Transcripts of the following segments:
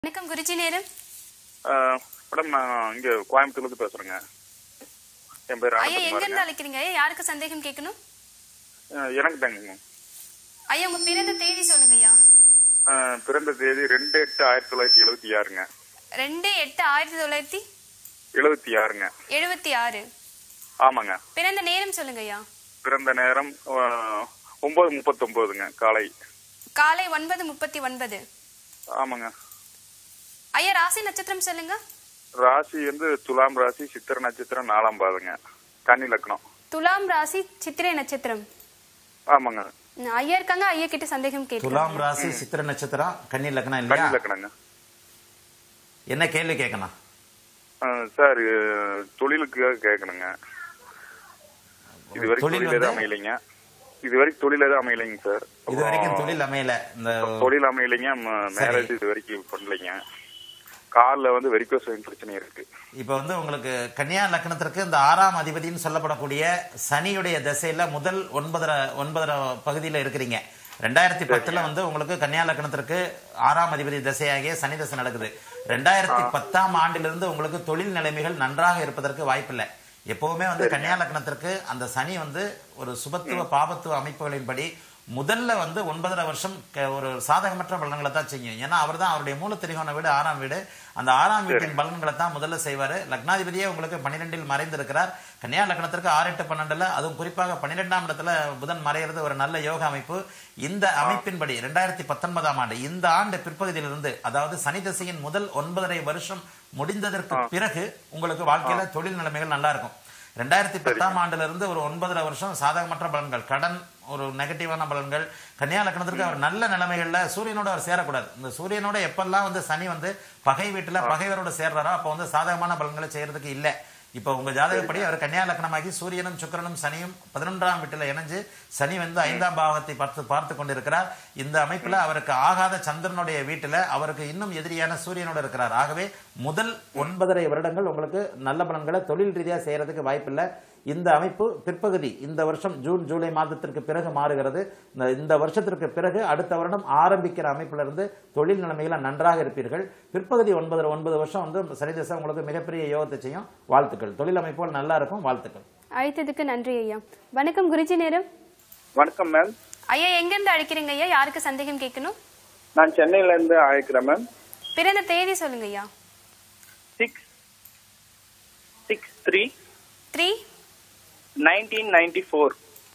வணக்கம் குருஜி நேரம் மேடம் நான் இங்க கோயம்புத்தூர்ல இருந்து பேசுறேங்க என் பேர் ஐயா எங்க இருந்து ஆனந்தகுமாருங்க அழைக்கிறீங்க ஐயா யாருக்கு சந்தேகம் கேட்கணும் அஹ், எனக்கு தாங்க ஐயா உங்க பிறந்த தேதி சொல்லுங்க ஐயா அஹ், பிறந்த தேதி ரெண்டு எட்டு ஆயிரத்தி தொள்ளாயிரத்தி எழுபத்தி ஆறுங்க ரெண்டு எட்டு ஆயிரத்தி தொள்ளாயிரத்தி எழுபத்தி ஆறுங்க எழுபத்தி ஆறு ஆமாங்க பிறந்த நேரம் சொல்லுங்க ஐயா பிறந்த நேரம் அஹ், ஒன்பது முப்பத்தொன்பதுங்க காலை காலை ஒன்பது முப்பத்தி ஒன்பது ஆமாங்க ஐயா ராசி நட்சத்திரம் சொல்லுங்க ராசி வந்து துலாம் ராசி சித்திர நட்சத்திரம் நாலாம் பாதங்க கன்னி லக்னம் துலாம் ராசி சித்திரை நட்சத்திரம் ஆமாங்க ம், ஐயா இருக்காங்க ஐயா கிட்ட சந்தேகம் துலாம் கேட்கலாம் ராசி சித்திர நட்சத்திரம் கன்னி லக்னம் கன்னி இல்லையா லக்னங்க என்ன கேள்வி கேட்கணும் அஹ், சார் அஹ், தொழிலுக்காக கேட்கணுங்க இது வரைக்கும் தொழில் தொழில் எதுவும் வந்து- அமையலைங்க இது வரைக்கும் தொழில் எதுவும் அமையலைங்க சார் இது வரைக்கும் அப்புறம் தொழில் அமையல இந்த தொழில் அமையலைங்க மேரேஜ் இது வரைக்கும் பண்ணலைங்க கால்ல வந்து வெரிகோஸ் வெயின் பிரச்சனை இருக்கு இப்ப வந்து உங்களுக்கு கன்னியா லக்னத்திற்கு இந்த ஆறாம் அதிபதினு சொல்லப்படக்கூடிய சனியுடைய திசையில முதல் ஒன்பதரை ஒன்பதரை பகுதியில இருக்கிறீங்க ரெண்டாயிரத்தி பத்துல வந்து உங்களுக்கு கன்னியா லக்னத்திற்கு ஆறாம் அதிபதி திசையாகிய சனி தசை நடக்குது ரெண்டாயிரத்தி பத்தாம் ஆண்டிலிருந்து உங்களுக்கு தொழில் நிலைமைகள் நன்றாக இருப்பதற்கு வாய்ப்பில்லை எப்பவுமே வந்து கன்னியா லக்னத்திற்கு அந்த சனி வந்து ஒரு சுபத்துவ பாபத்துவ அமைப்புகளின்படி முதல்ல வந்து ஒன்பதரை வருஷம் க- ஒரு சாதகமற்ற பலன்களை தான் செய்யும் ஏன்னா அவர் தான் அவருடைய மூல திரிகோண வீடு ஆறாம் வீடு அந்த ஆறாம் வீட்டின் பலன்களை தான் முதல்ல செய்வாரு லக்னாதிபதியே உங்களுக்கு பன்னிரெண்டில் மறைந்திருக்கிறார் கன்னியா லக்னத்திற்கு ஆறு எட்டு பன்னெண்டுல அதுவும் குறிப்பாக பன்னிரெண்டாம் இடத்துல புதன் மறையிறது ஒரு நல்ல யோக அமைப்பு இந்த அமைப்பின்படி ரெண்டாயிரத்தி பத்தொன்பதாம் ஆண்டு இந்த ஆண்டு பிற்பகுதியிலிருந்து அதாவது சனி திசையின் முதல் ஒன்பதரை வருஷம் முடிந்ததற்கு பிறகு உங்களுக்கு வாழ்க்கையில தொழில் நிலைமைகள் நல்லா இருக்கும் ரெண்டாயிரத்தி பத்தாம் ஆண்டுல இருந்து ஒரு ஒன்பதரை வருஷம் சாதகமற்ற பலன்கள் கடன் ஒரு நெகட்டிவான பலன்கள் கன்னியா லக்னத்திற்கு அவர் நல்ல நிலைமைகள்ல சூரியனோட அவர் சேரக்கூடாது இந்த சூரியனோட எப்பெல்லாம் வந்து சனி வந்து பகை வீட்டுல பகைவரோட சேர்றாரோ அப்போ வந்து சாதகமான பலன்களை செய்யறதுக்கு இல்ல இப்போ உங்க ஜாதகப்படி அவர் கன்னியா லக்னமாகி சூரியனும் சுக்கிரனும் சனியும் பதினொன்றாம் வீட்டுல இணைஞ்சு சனி வந்து ஐந்தாம் பாவத்தை பார்த்து பார்த்து கொண்டிருக்கிறார் இந்த அமைப்புல அவருக்கு ஆகாத சந்திரனுடைய வீட்டுல அவருக்கு இன்னும் எதிரியான சூரியனோட இருக்கிறார் ஆகவே முதல் ஒன்பதரை வருடங்கள் உங்களுக்கு நல்ல பலன்களை தொழில் ரீதியா செய்யறதுக்கு வாய்ப்பில்லை இந்த அமைப்பு பிற்பகுதி இந்த வருஷம் ஜூன் ஜூலை மாதத்திற்கு பிறகு மாறுகிறது இந்த இந்த வருஷத்திற்கு பிறகு அடுத்த வருடம் ஆரம்பிக்கிற அமைப்புல இருந்து தொழில் நிலைமையில நன்றாக இருப்பீர்கள் பிற்பகுதி ஒன்பது ஒன்பது வருஷம் வந்து சனிதசை உங்களுக்கு மிகப்பெரிய யோகத்தை செய்யும் வாழ்த்துக்கள் தொழில் அமைப்புகள் நல்லா இருக்கும் வாழ்த்துக்கள் அழைத்ததுக்கு நன்றி ஐயா வணக்கம் குருஜி நேரம் வணக்கம் மேம் ஐயா எங்க இருந்து அழைக்கிறீங்க ஐயா யாருக்கு சந்தேகம் கேட்கணும் நான் சென்னையில இருந்து அழைக்கிறேன் மேம் பிறந்த தேதி சொல்லுங்க ஐயா six six three three nineteen ninety four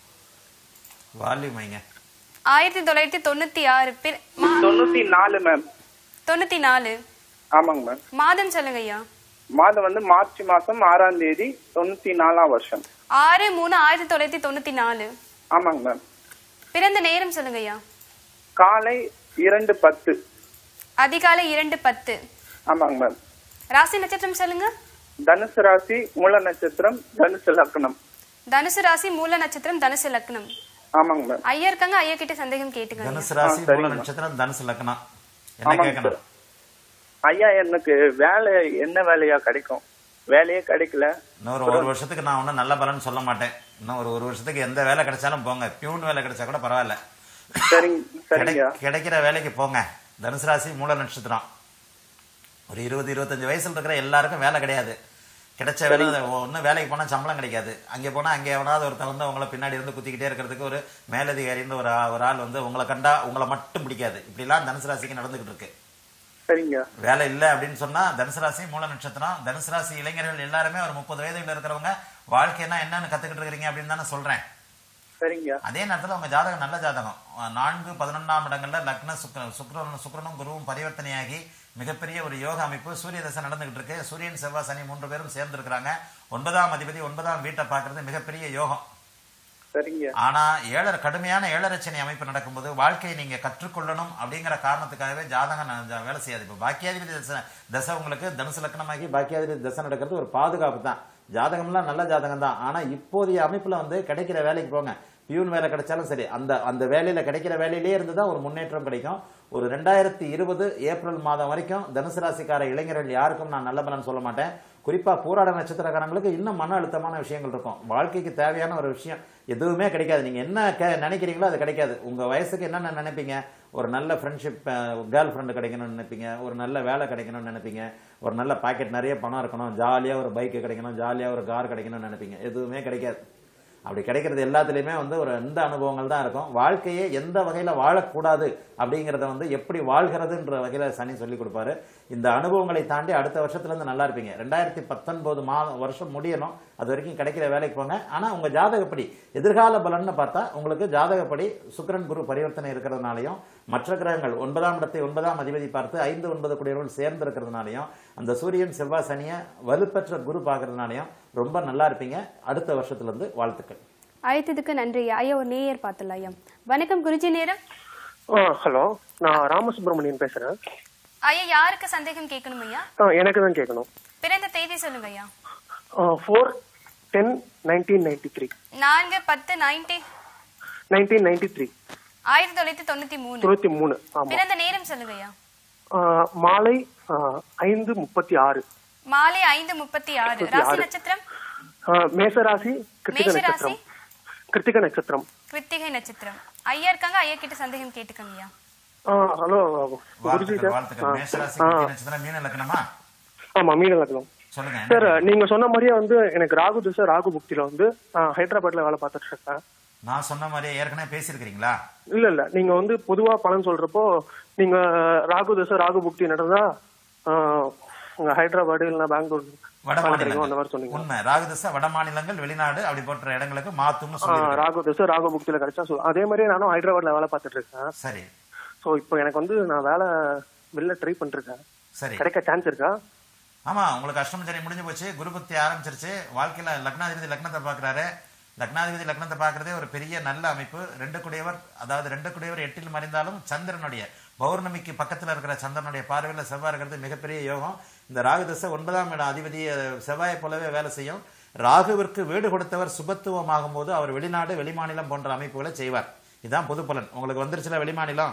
volume வைங்க ஆயிரத்தி தொள்ளாயிரத்தி தொண்ணூத்தி ஆறு பிற- மா- தொண்ணூத்தி நாலு மேம் தொண்ணூத்தி நாலு ஆமாங்க மேம் மாதம் சொல்லுங்க ஐயா மாதம் வந்து மார்ச் மாசம் ஆறாம் தேதி தொண்ணூத்தி நாலாம் வருஷம் ஆறு மூணு ஆயிரத்தி தொள்ளாயிரத்தி தொண்ணூத்தி நாலு ஆமாங்க மேம் பிறந்த நேரம் சொல்லுங்க ஐயா காலை இரண்டு பத்து அதிகாலை இரண்டு பத்து ஆமாங்க மேம் ராசி நட்சத்திரம் சொல்லுங்க தனுசு ராசி மூல நட்சத்திரம் தனுசு லக்னம் தனுசு ராசி மூல நட்சத்திரம் தனுசு லக்னம் ஆமாங்க மேம் ஐயா இருக்காங்க ஐயா கிட்ட சந்தேகம் கேட்டுங்க ஐயா. தனுசு ராசி ஆ, சரிங்க. மூல நட்சத்திரம் தனுசு லக்னம் என்ன ஆமாங்க கேட்கணும் ஐயா எனக்கு வேலை என்ன வேலையா கிடைக்கும் வேலையே கிடைக்கல இன்னொரு ஒரு வருஷத்துக்கு நான் ஒன்றும் நல்ல பலன் சொல்ல மாட்டேன் இன்னும் ஒரு ஒரு வருஷத்துக்கு எந்த வேலை கிடைச்சாலும் போங்க பியூன் வேலை கிடைச்சா கூட பரவாயில்ல சரிங்க சரிங்க கிடை- கிடைக்கிற வேலைக்கு போங்க தனுசு ராசி மூல நட்சத்திரம் ஒரு இருபது இருபத்தஞ்சு வயசுல இருக்கிற எல்லாருக்கும் வேலை கிடையாது கிடைச்ச வேலை ஒன்றும் வேலைக்கு போனால் சம்பளம் கிடைக்காது அங்கே போனால் அங்கே எவனாவது ஒருத்தன் வந்து உங்களை பின்னாடி இருந்து குத்திக்கிட்டே இருக்கிறதுக்கு ஒரு மேலதிகாரின்னு ஒரு ஆ- ஒரு ஆள் வந்து உங்களை கண்டா உங்களை மட்டும் பிடிக்காது இப்படிலாம் தனுசு ராசிக்கு நடந்துகிட்டு இருக்கு சரிங்க வேலை இல்லை அப்படின்னு சொன்னா தனுசு ராசி மூல நட்சத்திரம் தனுசு ராசி இளைஞர்கள் எல்லாருமே ஒரு முப்பது வயதுல இருக்கிறவங்க வாழ்க்கைன்னா என்னன்னு கத்துக்கிட்டு இருக்கிறீங்க அப்படின்னு தானே சொல்றேன் சரிங்க அதே நேரத்துல உங்க ஜாதகம் நல்ல ஜாதகம் அஹ் நான்கு பதினொன்றாம் இடங்கள்ல லக்ன சுக்கிர சுக்கிரனும் சுக்கிரனும் குருவும் பரிவர்த்தனையாகி மிகப்பெரிய ஒரு யோக அமைப்பு சூரிய தசை நடந்துகிட்டு இருக்கு சூரியன் செவ்வாய் சனி மூன்று பேரும் சேர்ந்து இருக்கிறாங்க ஒன்பதாம் அதிபதி ஒன்பதாம் வீட்டை பார்க்கறது மிகப்பெரிய யோகம் சரிங்க ஆனா ஏழரை கடுமையான ஏழரச்சனை அமைப்பு நடக்கும்போது வாழ்க்கையை நீங்க கற்றுக்கொள்ளணும் அப்படிங்கிற காரணத்துக்காகவே ஜாதகம் ந- ஜா- வேலை செய்யாது இப்போ பாக்கியாதிபதி தசை தசை உங்களுக்கு தனுசு லக்னமாகி பாக்கியாதிபதி தசை நடக்கிறது ஒரு பாதுகாப்பு தான் ஜாதகம்லாம் நல்ல ஜாதகம் தான் ஆனா இப்போதைய அமைப்புல வந்து கிடைக்கிற வேலைக்கு போங்க பியூன் வேலை கிடைச்சாலும் சரி அந்த அந்த வேலையில கிடைக்கிற வேலையிலேயே இருந்து தான் ஒரு முன்னேற்றம் கிடைக்கும் ஒரு ரெண்டாயிரத்தி இருபது ஏப்ரல் மாதம் வரைக்கும் தனுசு ராசிக்கார இளைஞர்கள் யாருக்கும் நான் நல்ல பலன் சொல்ல மாட்டேன் குறிப்பா பூராட நட்சத்திரக்காரங்களுக்கு இன்னும் மன அழுத்தமான விஷயங்கள் இருக்கும் வாழ்க்கைக்கு தேவையான ஒரு விஷயம் எதுவுமே கிடைக்காது நீங்க என்ன கே- நினைக்கிறீங்களோ அது கிடைக்காது உங்க வயசுக்கு என்னென்ன நினைப்பீங்க ஒரு நல்ல ஃப்ரெண்ட்ஷிப் கேர்ள் ஃப்ரெண்டு கிடைக்கணும்னு நினைப்பீங்க ஒரு நல்ல வேலை கிடைக்கணும்னு நினைப்பீங்க ஒரு நல்ல பாக்கெட் நிறைய பணம் இருக்கணும் ஜாலியா ஒரு பைக் கிடைக்கணும் ஜாலியா ஒரு கார் கிடைக்கணும்னு நினைப்பீங்க எதுவுமே கிடைக்காது அப்படி கிடைக்கிறது எல்லாத்துலேயுமே வந்து ஒரு இந்த அனுபவங்கள் தான் இருக்கும் வாழ்க்கையை எந்த வகையில வாழக்கூடாது அப்படிங்கிறத வந்து எப்படி வாழ்கிறதுன்ற வகையில சனி சொல்லி கொடுப்பாரு இந்த அனுபவங்களை தாண்டி அடுத்த வருஷத்துல இருந்து நல்லா இருப்பீங்க ரெண்டாயிரத்தி பத்தொன்பது மாதம் வருஷம் முடியணும் அது வரைக்கும் கிடைக்கிற வேலைக்கு போங்க ஆனா உங்க ஜாதகப்படி எதிர்கால பலன்னு பார்த்தா உங்களுக்கு ஜாதகப்படி சுக்கிரன் குரு பரிவர்த்தனை இருக்கிறதுனாலையும் மற்ற கிரகங்கள் ஒன்பதாம் இடத்தை ஒன்பதாம் அதிபதி பார்த்து ஐந்து ஒன்பது குடியவர்கள் சேர்ந்து இருக்கிறதுனாலையும் அந்த சூரியன் செவ்வாய் சனியை வலுப்பெற்ற குரு பார்க்கறதுனாலையும் ரொம்ப நல்லா இருப்பீங்க அடுத்த வருஷத்துல இருந்து வாழ்த்துக்கள் அழைத்ததுக்கு நன்றி ஐயா ஐயா ஒரு நேயர் பார்த்துலாம் ஐயா வணக்கம் குருஜி நேரம் ஆ ஹலோ நான் ராமசுப்ரமணியன் பேசுறேன் ஐயா யாருக்கு சந்தேகம் கேட்கணும் ஐயா ஆ எனக்கு தான் கேட்கணும் பிறந்த தேதி சொல்லுங்க ஐயா four ten nineteen ninety three நான்கு பத்து நைன்டி நைன்டீன் நைன்டி த்ரீ ஆயிரத்தி தொள்ளாயிரத்தி தொண்ணூத்தி மூணு தொண்ணூத்தி மூணு ஆமா பிறந்த நேரம் சொல்லுங்க ஐயா ஆ, மாலை ஆ, ஐந்து முப்பத்தி ஆறு மாலை ஐந்து முப்பத்தி ஆறு ராசி நட்சத்திரம் ஆ, மேசராசி கிருத்திக மேஷ ராசி? நட்சத்திரம் கிருத்திக நட்சத்திரம் கிருத்திகை நட்சத்திரம் ஐயா இருக்காங்க ஐயா கிட்ட சந்தேகம் கேட்டுக்கோங்க ஐயா ஆ, ஹலோ குருஜி வாழ்த்துக்கள் சார் வாழ்த்துக்கள் மேஷராசி ஆ, கிருத்திகை நட்சத்திரம் மீன லக்னமா ஆமா மீன லக்னம் சொல்லுங்க என்ன சார் நீங்க சொன்ன மாதிரியே வந்து எனக்கு ராகு திசை ராகு புக்தியில வந்து நான் ஹைதராபாத்ல வேலை பார்த்துட்டு இருக்கேன் நான் சொன்ன மாதிரியே ஏற்கனவே பேசியிருக்கிறீங்களா இல்ல இல்ல நீங்க வந்து பொதுவா பலன் சொல்றப்போ நீங்க ராகு தசை ராகு புக்தி நடந்தா ஆஹ், உங்க ஹைதராபாத் இல்ல பெங்களூர் வட வேலை கிடைக்கும் அந்த மாதிரி மாநிலங்கள் சொன்னீங்க உண்மை ராகுதசை வட மாநிலங்கள் வெளிநாடு அப்படி போன்ற இடங்களுக்கு மாத்தும்னு ஆஹ், சொல்லி ராகு தசை ராகு புக்தியில கிடைச்சா சொல் அதே மாதிரி நானும் ஹைதராபாத்ல வேலை பார்த்துட்டு இருக்கேன் சரி சோ இப்போ எனக்கு வந்து நான் வேலை வெளில ட்ரை பண்ணிருக்கேன் சரி கிடைக்க சான்ஸ் இருக்கா ஆமா உங்களுக்கு அஷ்டமச்சரி முடிஞ்சு போச்சு குரு பக்தி ஆரம்பிச்சிருச்சு வாழ்க்கையில லக்னாதிபதி லக்னத்தை பாக்குறாரு லக்னாதிபதி லக்னத்தை பார்க்கறதே ஒரு பெரிய நல்ல அமைப்பு ரெண்டு குடையவர் அதாவது ரெண்டு குடையவர் எட்டில் மறைந்தாலும் சந்திரனுடைய பௌர்ணமிக்கு பக்கத்துல இருக்கிற சந்திரனுடைய பார்வையில செவ்வாய் இருக்கிறது மிகப்பெரிய யோகம் இந்த ராகு தசை ஒன்பதாம் இடம் அதிபதி அஹ், செவ்வாயை போலவே வேலை செய்யும் ராகுவிற்கு வீடு கொடுத்தவர் சுபத்துவம் ஆகும்போது அவர் வெளிநாடு வெளிமாநிலம் போன்ற அமைப்புகளை செய்வார் இதுதான் பொது பலன் உங்களுக்கு வந்துருச்சுல வெளிமாநிலம்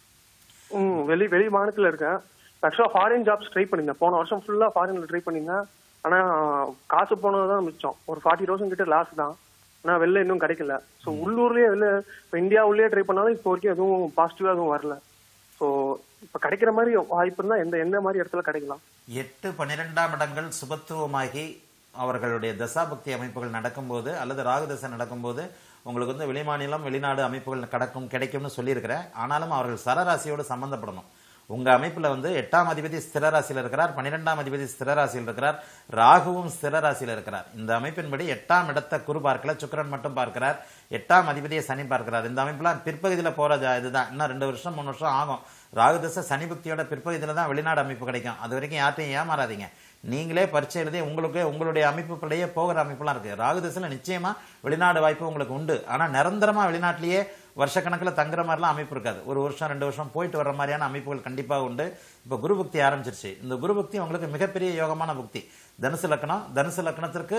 ம் வெளி வெளி மாநிலத்துல இருக்கேன் ஆக்சுவலா ஃபாரின் ஜாப்ஸ் ட்ரை பண்ணிருந்தேன் போன வருஷம் ஃபுல்லா ஃபாரின்ல ட்ரை பண்ணியிருந்தேன் ஆனா காசு போனது தான் மிச்சம் ஒரு ஃபார்ட்டி தௌசண்ட் கிட்ட லாஸ் தான் ஆனா வெளில இன்னும் கிடைக்கல ஸோ உள்ளூர்லயே வெளில இப்போ இந்தியா உள்ளே ட்ரை பண்ணாலும் இப்போ வரைக்கும் எதுவும் பாசிட்டிவா எதுவும் வரல ஸோ இப்போ கிடைக்கிற மாதிரி வாய்ப்பு இருந்தா எந்த எந்த மாதிரி இடத்துல கிடைக்கலாம் எட்டு பன்னிரெண்டாம் இடங்கள் சுபத்துவமாகி அவர்களுடைய தசாபக்தி அமைப்புகள் நடக்கும்போது அல்லது ராகுதசை நடக்கும்போது உங்களுக்கு வந்து வெளிமாநிலம் வெளிநாடு அமைப்புகள் கடக்கும் கிடைக்கும்னு சொல்லியிருக்கிறேன் ஆனாலும் அவர்கள் சரராசியோடு சம்பந்தப்படணும் உங்க அமைப்புல வந்து எட்டாம் அதிபதி ஸ்திர ராசியில் இருக்கிறார் பன்னிரெண்டாம் அதிபதி ஸ்திர ராசியில் இருக்கிறார் ராகுவும் ஸ்திர ராசியில் இருக்கிறார் இந்த அமைப்பின்படி எட்டாம் இடத்தை குரு பார்க்கல சுக்கிரன் மட்டும் பார்க்கிறார் எட்டாம் அதிபதியை சனி பார்க்கிறார் இந்த அமைப்புலாம் பிற்பகுதியில போற ஜா- இதுதான் இன்னும் ரெண்டு வருஷம் மூணு வருஷம் ஆகும் ராகுதசை சனி புக்தியோட பிற்பகுதியில தான் வெளிநாடு அமைப்பு கிடைக்கும் அது வரைக்கும் யார்ட்டையும் ஏமாறாதீங்க நீங்களே பரீட்சை எழுதி உங்களுக்கு உங்களுடைய அமைப்புப்படியே போகிற அமைப்புலாம் இருக்கு ராகுதசையில் நிச்சயமா வெளிநாடு வாய்ப்பு உங்களுக்கு உண்டு ஆனா நிரந்தரமா வெளிநாட்டிலேயே வருஷக்கணக்கில் தங்குற மாதிரிலாம் அமைப்பு இருக்காது ஒரு வருஷம் ரெண்டு வருஷம் போயிட்டு வர்ற மாதிரியான அமைப்புகள் கண்டிப்பாக உண்டு இப்போ குரு புக்தி ஆரம்பிச்சிருச்சு இந்த குரு புக்தி உங்களுக்கு மிகப்பெரிய யோகமான புக்தி தனுசு லக்னம் தனுசு லக்னத்திற்கு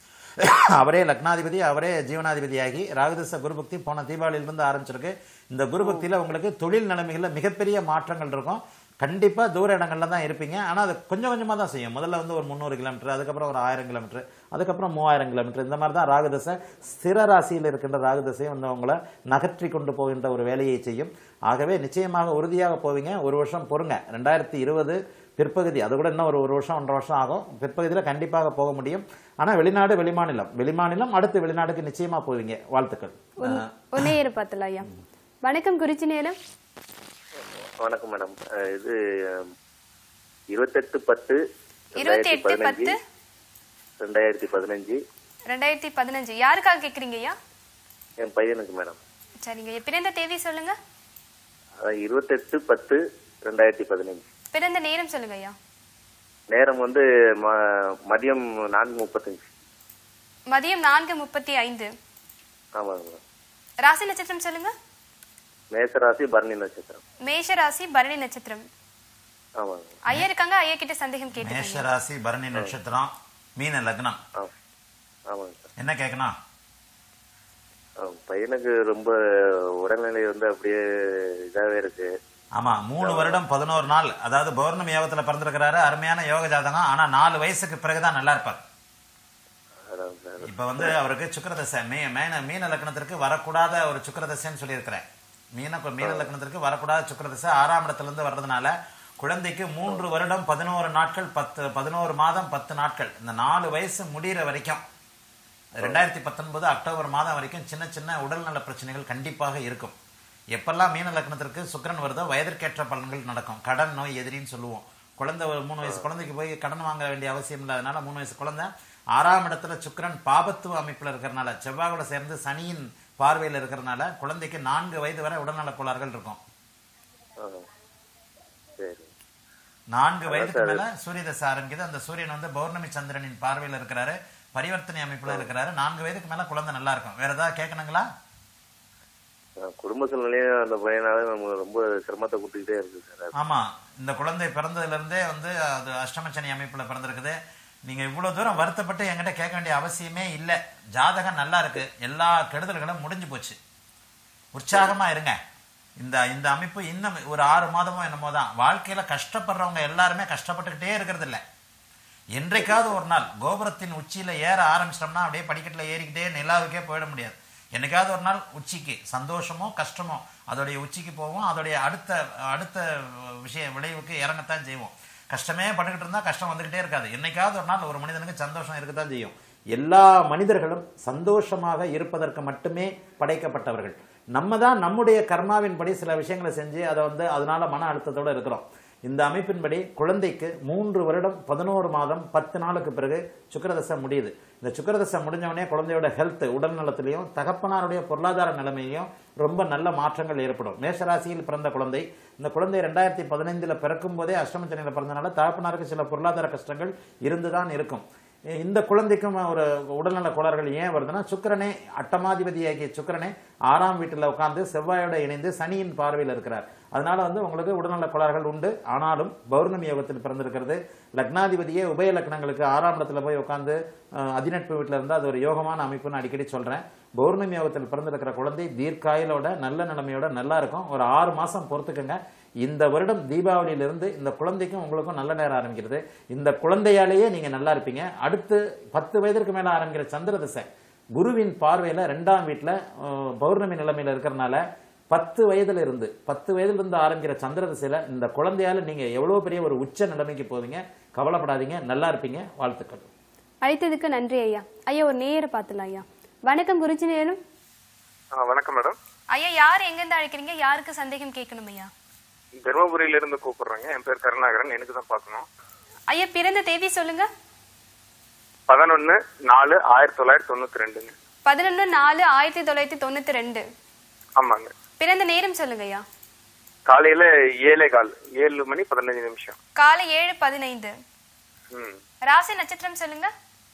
அவரே லக்னாதிபதி அவரே ஜீவனாதிபதியாகி ராகுதச குருபக்தி போன தீபாவளியிலிருந்து ஆரம்பிச்சிருக்கு இந்த குருபக்தியில உங்களுக்கு தொழில் நிலைமைகள்ல மிகப்பெரிய மாற்றங்கள் இருக்கும் கண்டிப்பா தூர இடங்கள்ல தான் இருப்பீங்க ஆனா அது கொஞ்சம் கொஞ்சமா தான் செய்யும் முதல்ல வந்து ஒரு முந்நூறு கிலோமீட்டர் அதுக்கப்புறம் ஒரு ஆயிரம் கிலோமீட்டர் அதுக்கப்புறம் மூவாயிரம் கிலோமீட்டர் இந்த மாதிரி தான் ராகுதசை ஸ்திர ராசியில் இருக்கின்ற ராகுதசை வந்து உங்களை நகற்றி கொண்டு போகின்ற ஒரு வேலையை செய்யும் ஆகவே நிச்சயமாக உறுதியாக போவீங்க ஒரு வருஷம் பொறுங்க ரெண்டாயிரத்தி இருபது பிற்பகுதி அது கூட இன்னும் ஒரு ஒரு வருஷம் ஒன்றரை வருஷம் ஆகும் பிற்பகுதியில் கண்டிப்பாக போக முடியும் ஆனா வெளிநாடு வெளிமாநிலம் வெளிமாநிலம் அடுத்து வெளிநாடுக்கு நிச்சயமா போவீங்க வாழ்த்துக்கள் ஒரு நேயர் பார்த்துலாம் ஐயா வணக்கம் குருஜி நேரம் வணக்கம் மேடம் அஹ் இது இருபத்தெட்டு பத்து இருபத்தி எட்டு பத்து ரெண்டாயிரத்தி பதினஞ்சு ரெண்டாயிரத்தி பதினஞ்சு யாருக்காக கேக்குறீங்க ஐயா என் பையனுக்கு மேடம் சரிங்க பிறந்த தேதி சொல்லுங்க அதான் இருபத்தெட்டு பத்து ரெண்டாயிரத்தி பதினஞ்சு பிறந்த நேரம் சொல்லுங்க ஐயா நேரம் வந்து ம- மதியம் நான்கு முப்பத்தஞ்சு மதியம் நான்கு முப்பத்தி ஐந்து ஆமாங்க மேடம் ராசி நட்சத்திரம் சொல்லுங்க மேசராசி பரணி நட்சத்திரம் மேஷ ராசி பரணி நட்சத்திரம் ஆமாங்க மேடம். ஐயா இருக்காங்க ஐயா கிட்ட சந்தேகம் கேட்டுக்கோங்க மேஷ ராசி பரணி நட்சத்திரம் மீன லக்னம் ஆ ஆமாங்க சார் என்ன கேட்கணும் ஆ, பையனுக்கு ரொம்ப உடல்நிலை வந்து அப்படியே இதாவே இருக்கு ஆமா மூணு வருடம் பதினோரு நாள் அதாவது பௌர்ணமி யோகத்துல பிறந்திருக்கிறாரு அருமையான யோக ஜாதகம் ஆனா நாலு வயசுக்கு பிறகுதான் நல்லா இருப்பார் அதான் சார் இப்ப வந்து அவருக்கு சுக்கிரதசை மீ மீன மீன லக்னத்திற்கு வரக்கூடாத ஒரு சுக்கிரதசைன்னு சொல்லியிருக்கிறேன் மீன மீன லக்னத்திற்கு வரக்கூடாத சுக்கிரதசை ஆறாம் இடத்துல இருந்து வர்றதுனால குழந்தைக்கு மூன்று வருடம் பதினோரு நாட்கள் பத்து பதினோரு மாதம் பத்து நாட்கள் இந்த நாலு வயசு முடியிற வரைக்கும் ரெண்டாயிரத்தி பத்தொன்பது அக்டோபர் மாதம் வரைக்கும் சின்ன சின்ன உடல்நல பிரச்சனைகள் கண்டிப்பாக இருக்கும் எப்பெல்லாம் மீன லக்னத்திற்கு சுக்கிரன் வருதோ வயதிற்கேற்ற பலன்கள் நடக்கும் கடன் நோய் எதிரின்னு சொல்லுவோம் குழந்தை ஒரு மூணு வயசு குழந்தைக்கு போய் கடன் வாங்க வேண்டிய அவசியம் இல்லாதனால மூணு வயசு குழந்தை ஆறாம் இடத்துல சுக்கிரன் பாபத்துவ அமைப்புல இருக்கிறனால செவ்வாயோட சேர்ந்து சனியின் பார்வையில் இருக்கிறனால குழந்தைக்கு நான்கு வயது வரை உடல்நல கோளாறுகள் இருக்கும் ஆ. சரி நான்கு வயதுக்கு மேல சூரிய தசை ஆரம்பிக்குது அந்த சூரியன் வந்து பௌர்ணமி சந்திரனின் பார்வையில் இருக்கிறாரு பரிவர்த்தனை அமைப்புல இருக்கிறாரு நான்கு வயதுக்கு மேல குழந்தை நல்லா இருக்கும் வேற ஏதாவது கேட்கணுங்களா ஆ, குடும்ப சூழ்நிலையும் அந்த பையனால நம்ம ரொம்ப சிரமத்தை கொடுத்துக்கிட்டே இருக்கு சார் ஆமா இந்த குழந்தை பிறந்ததுல இருந்தே வந்து அது அஷ்டமச்சனி அமைப்புல பிறந்திருக்குது நீங்க இவ்வளவு தூரம் வருத்தப்பட்டு என்கிட்ட கேட்க வேண்டிய அவசியமே இல்ல ஜாதகம் நல்லா இருக்கு எல்லா கெடுதல்களும் முடிஞ்சு போச்சு உற்சாகமா இருங்க இந்த இந்த அமைப்பு இன்னும் ஒரு ஆறு மாதமோ என்னமோ தான் வாழ்க்கையில கஷ்டப்படுறவங்க எல்லாருமே கஷ்டப்பட்டுக்கிட்டே இருக்கிறது இல்ல என்றைக்காவது ஒரு நாள் கோபுரத்தின் உச்சியில ஏற ஆரம்பிச்சிட்டோம்னா அப்படியே படிக்கட்டுல ஏறிக்கிட்டே நிலாவுக்கே போயிட முடியாது என்னைக்காவது ஒரு நாள் உச்சிக்கு சந்தோஷமோ கஷ்டமோ அதோடைய உச்சிக்கு போவோம் அதோடைய அடுத்த அடுத்த விஷய விளைவுக்கு இறங்கத்தான் செய்வோம் கஷ்டமே பட்டுக்கிட்டு இருந்தா கஷ்டம் வந்துகிட்டே இருக்காது என்னைக்காவது ஒரு நாள் ஒரு மனிதனுக்கு சந்தோஷம் இருக்கத்தான் செய்யும் எல்லா மனிதர்களும் சந்தோஷமாக இருப்பதற்கு மட்டுமே படைக்கப்பட்டவர்கள் நம்ம தான் நம்முடைய கர்மாவின்படி சில விஷயங்களை செஞ்சு அதை வந்து அதனால மன அழுத்தத்தோட இருக்கிறோம் இந்த அமைப்பின்படி குழந்தைக்கு மூன்று வருடம் பதினோரு மாதம் பத்து நாளுக்கு பிறகு சுக்கிரதசை முடியுது இந்த சுக்கிரதசை முடிஞ்சவொடனே குழந்தையோட ஹெல்த் உடல் நலத்திலையும் தகப்பனாருடைய பொருளாதார நிலைமையிலையும் ரொம்ப நல்ல மாற்றங்கள் ஏற்படும் மேஷராசியில் பிறந்த குழந்தை இந்த குழந்தை ரெண்டாயிரத்தி பதினைந்துல பிறக்கும் போதே அஷ்டமச்சனையில் பிறந்தனால தகப்பனாருக்கு சில பொருளாதார கஷ்டங்கள் இருந்துதான் இருக்கும் இந்த குழந்தைக்கும் ஒரு உடல்நல கோளாறுகள் ஏன் வருதுன்னா சுக்கிரனே அட்டமாதிபதியாகிய சுக்கிரனே ஆறாம் வீட்டில் உட்கார்ந்து செவ்வாயோட இணைந்து சனியின் பார்வையில் இருக்கிறார் அதனால வந்து உங்களுக்கு உடல்நல கோளாறுகள் உண்டு ஆனாலும் பௌர்ணமி யோகத்தில் பிறந்திருக்கிறது லக்னாதிபதியே உபய லக்னங்களுக்கு ஆறாம் இடத்துல போய் உட்கார்ந்து அஹ், அதிநட்பு வீட்டில் இருந்தால் அது ஒரு யோகமான அமைப்புன்னு அடிக்கடி சொல்றேன் பௌர்ணமி யோகத்தில் பிறந்திருக்கிற குழந்தை தீர்க்காயலோட நல்ல நிலைமையோட நல்லா இருக்கும் ஒரு ஆறு மாசம் பொறுத்துக்கங்க இந்த வருடம் தீபாவளியிலிருந்து இந்த குழந்தைக்கும் உங்களுக்கும் நல்ல நேரம் ஆரம்பிக்கிறது இந்த குழந்தையாலேயே நீங்க நல்லா இருப்பீங்க அடுத்து பத்து வயதிற்கு மேல ஆரம்பிக்கிற சந்திர தசை குருவின் பார்வையில ரெண்டாம் வீட்டுல அஹ், பௌர்ணமி நிலைமையில இருக்கிறனால பத்து வயதுல இருந்து பத்து வயதுல இருந்து ஆரம்பிக்கிற சந்திர திசையில இந்த குழந்தையால நீங்க எவ்வளவு பெரிய ஒரு உச்ச நிலைமைக்கு போவீங்க கவலைப்படாதீங்க நல்லா இருப்பீங்க வாழ்த்துக்கள் அழைத்ததுக்கு நன்றி ஐயா ஐயா ஒரு நேயரை பார்த்துலாம் ஐயா வணக்கம் குருஜி நேரம் ஆ, வணக்கம் மேடம் ஐயா யார் எங்கேருந்து அழைக்கிறீங்க யாருக்கு சந்தேகம் கேட்கணும் ஐயா தருமபுரியில இருந்து கூப்பிடுறேங்க என் பேர் கருணாகரன் எனக்கு தான் பார்க்கணும் ஐயா பிறந்த தேதி சொல்லுங்க பதினொன்னு நாலு ஆயிரத்தி தொள்ளாயிரத்தி தொண்ணூத்தி ரெண்டுங்க பதினொன்று நாலு ஆயிரத்தி தொள்ளாயிரத்தி தொண்ணூத்தி ரெண்டு ஆமாங்க பிறந்த நேரம் சொல்லுங்க ஐயா காலையில ஏழே கால் ஏழு மணி பதினஞ்சு நிமிஷம் காலை ஏழு பதினைந்து ம் ராசி நட்சத்திரம் சொல்லுங்க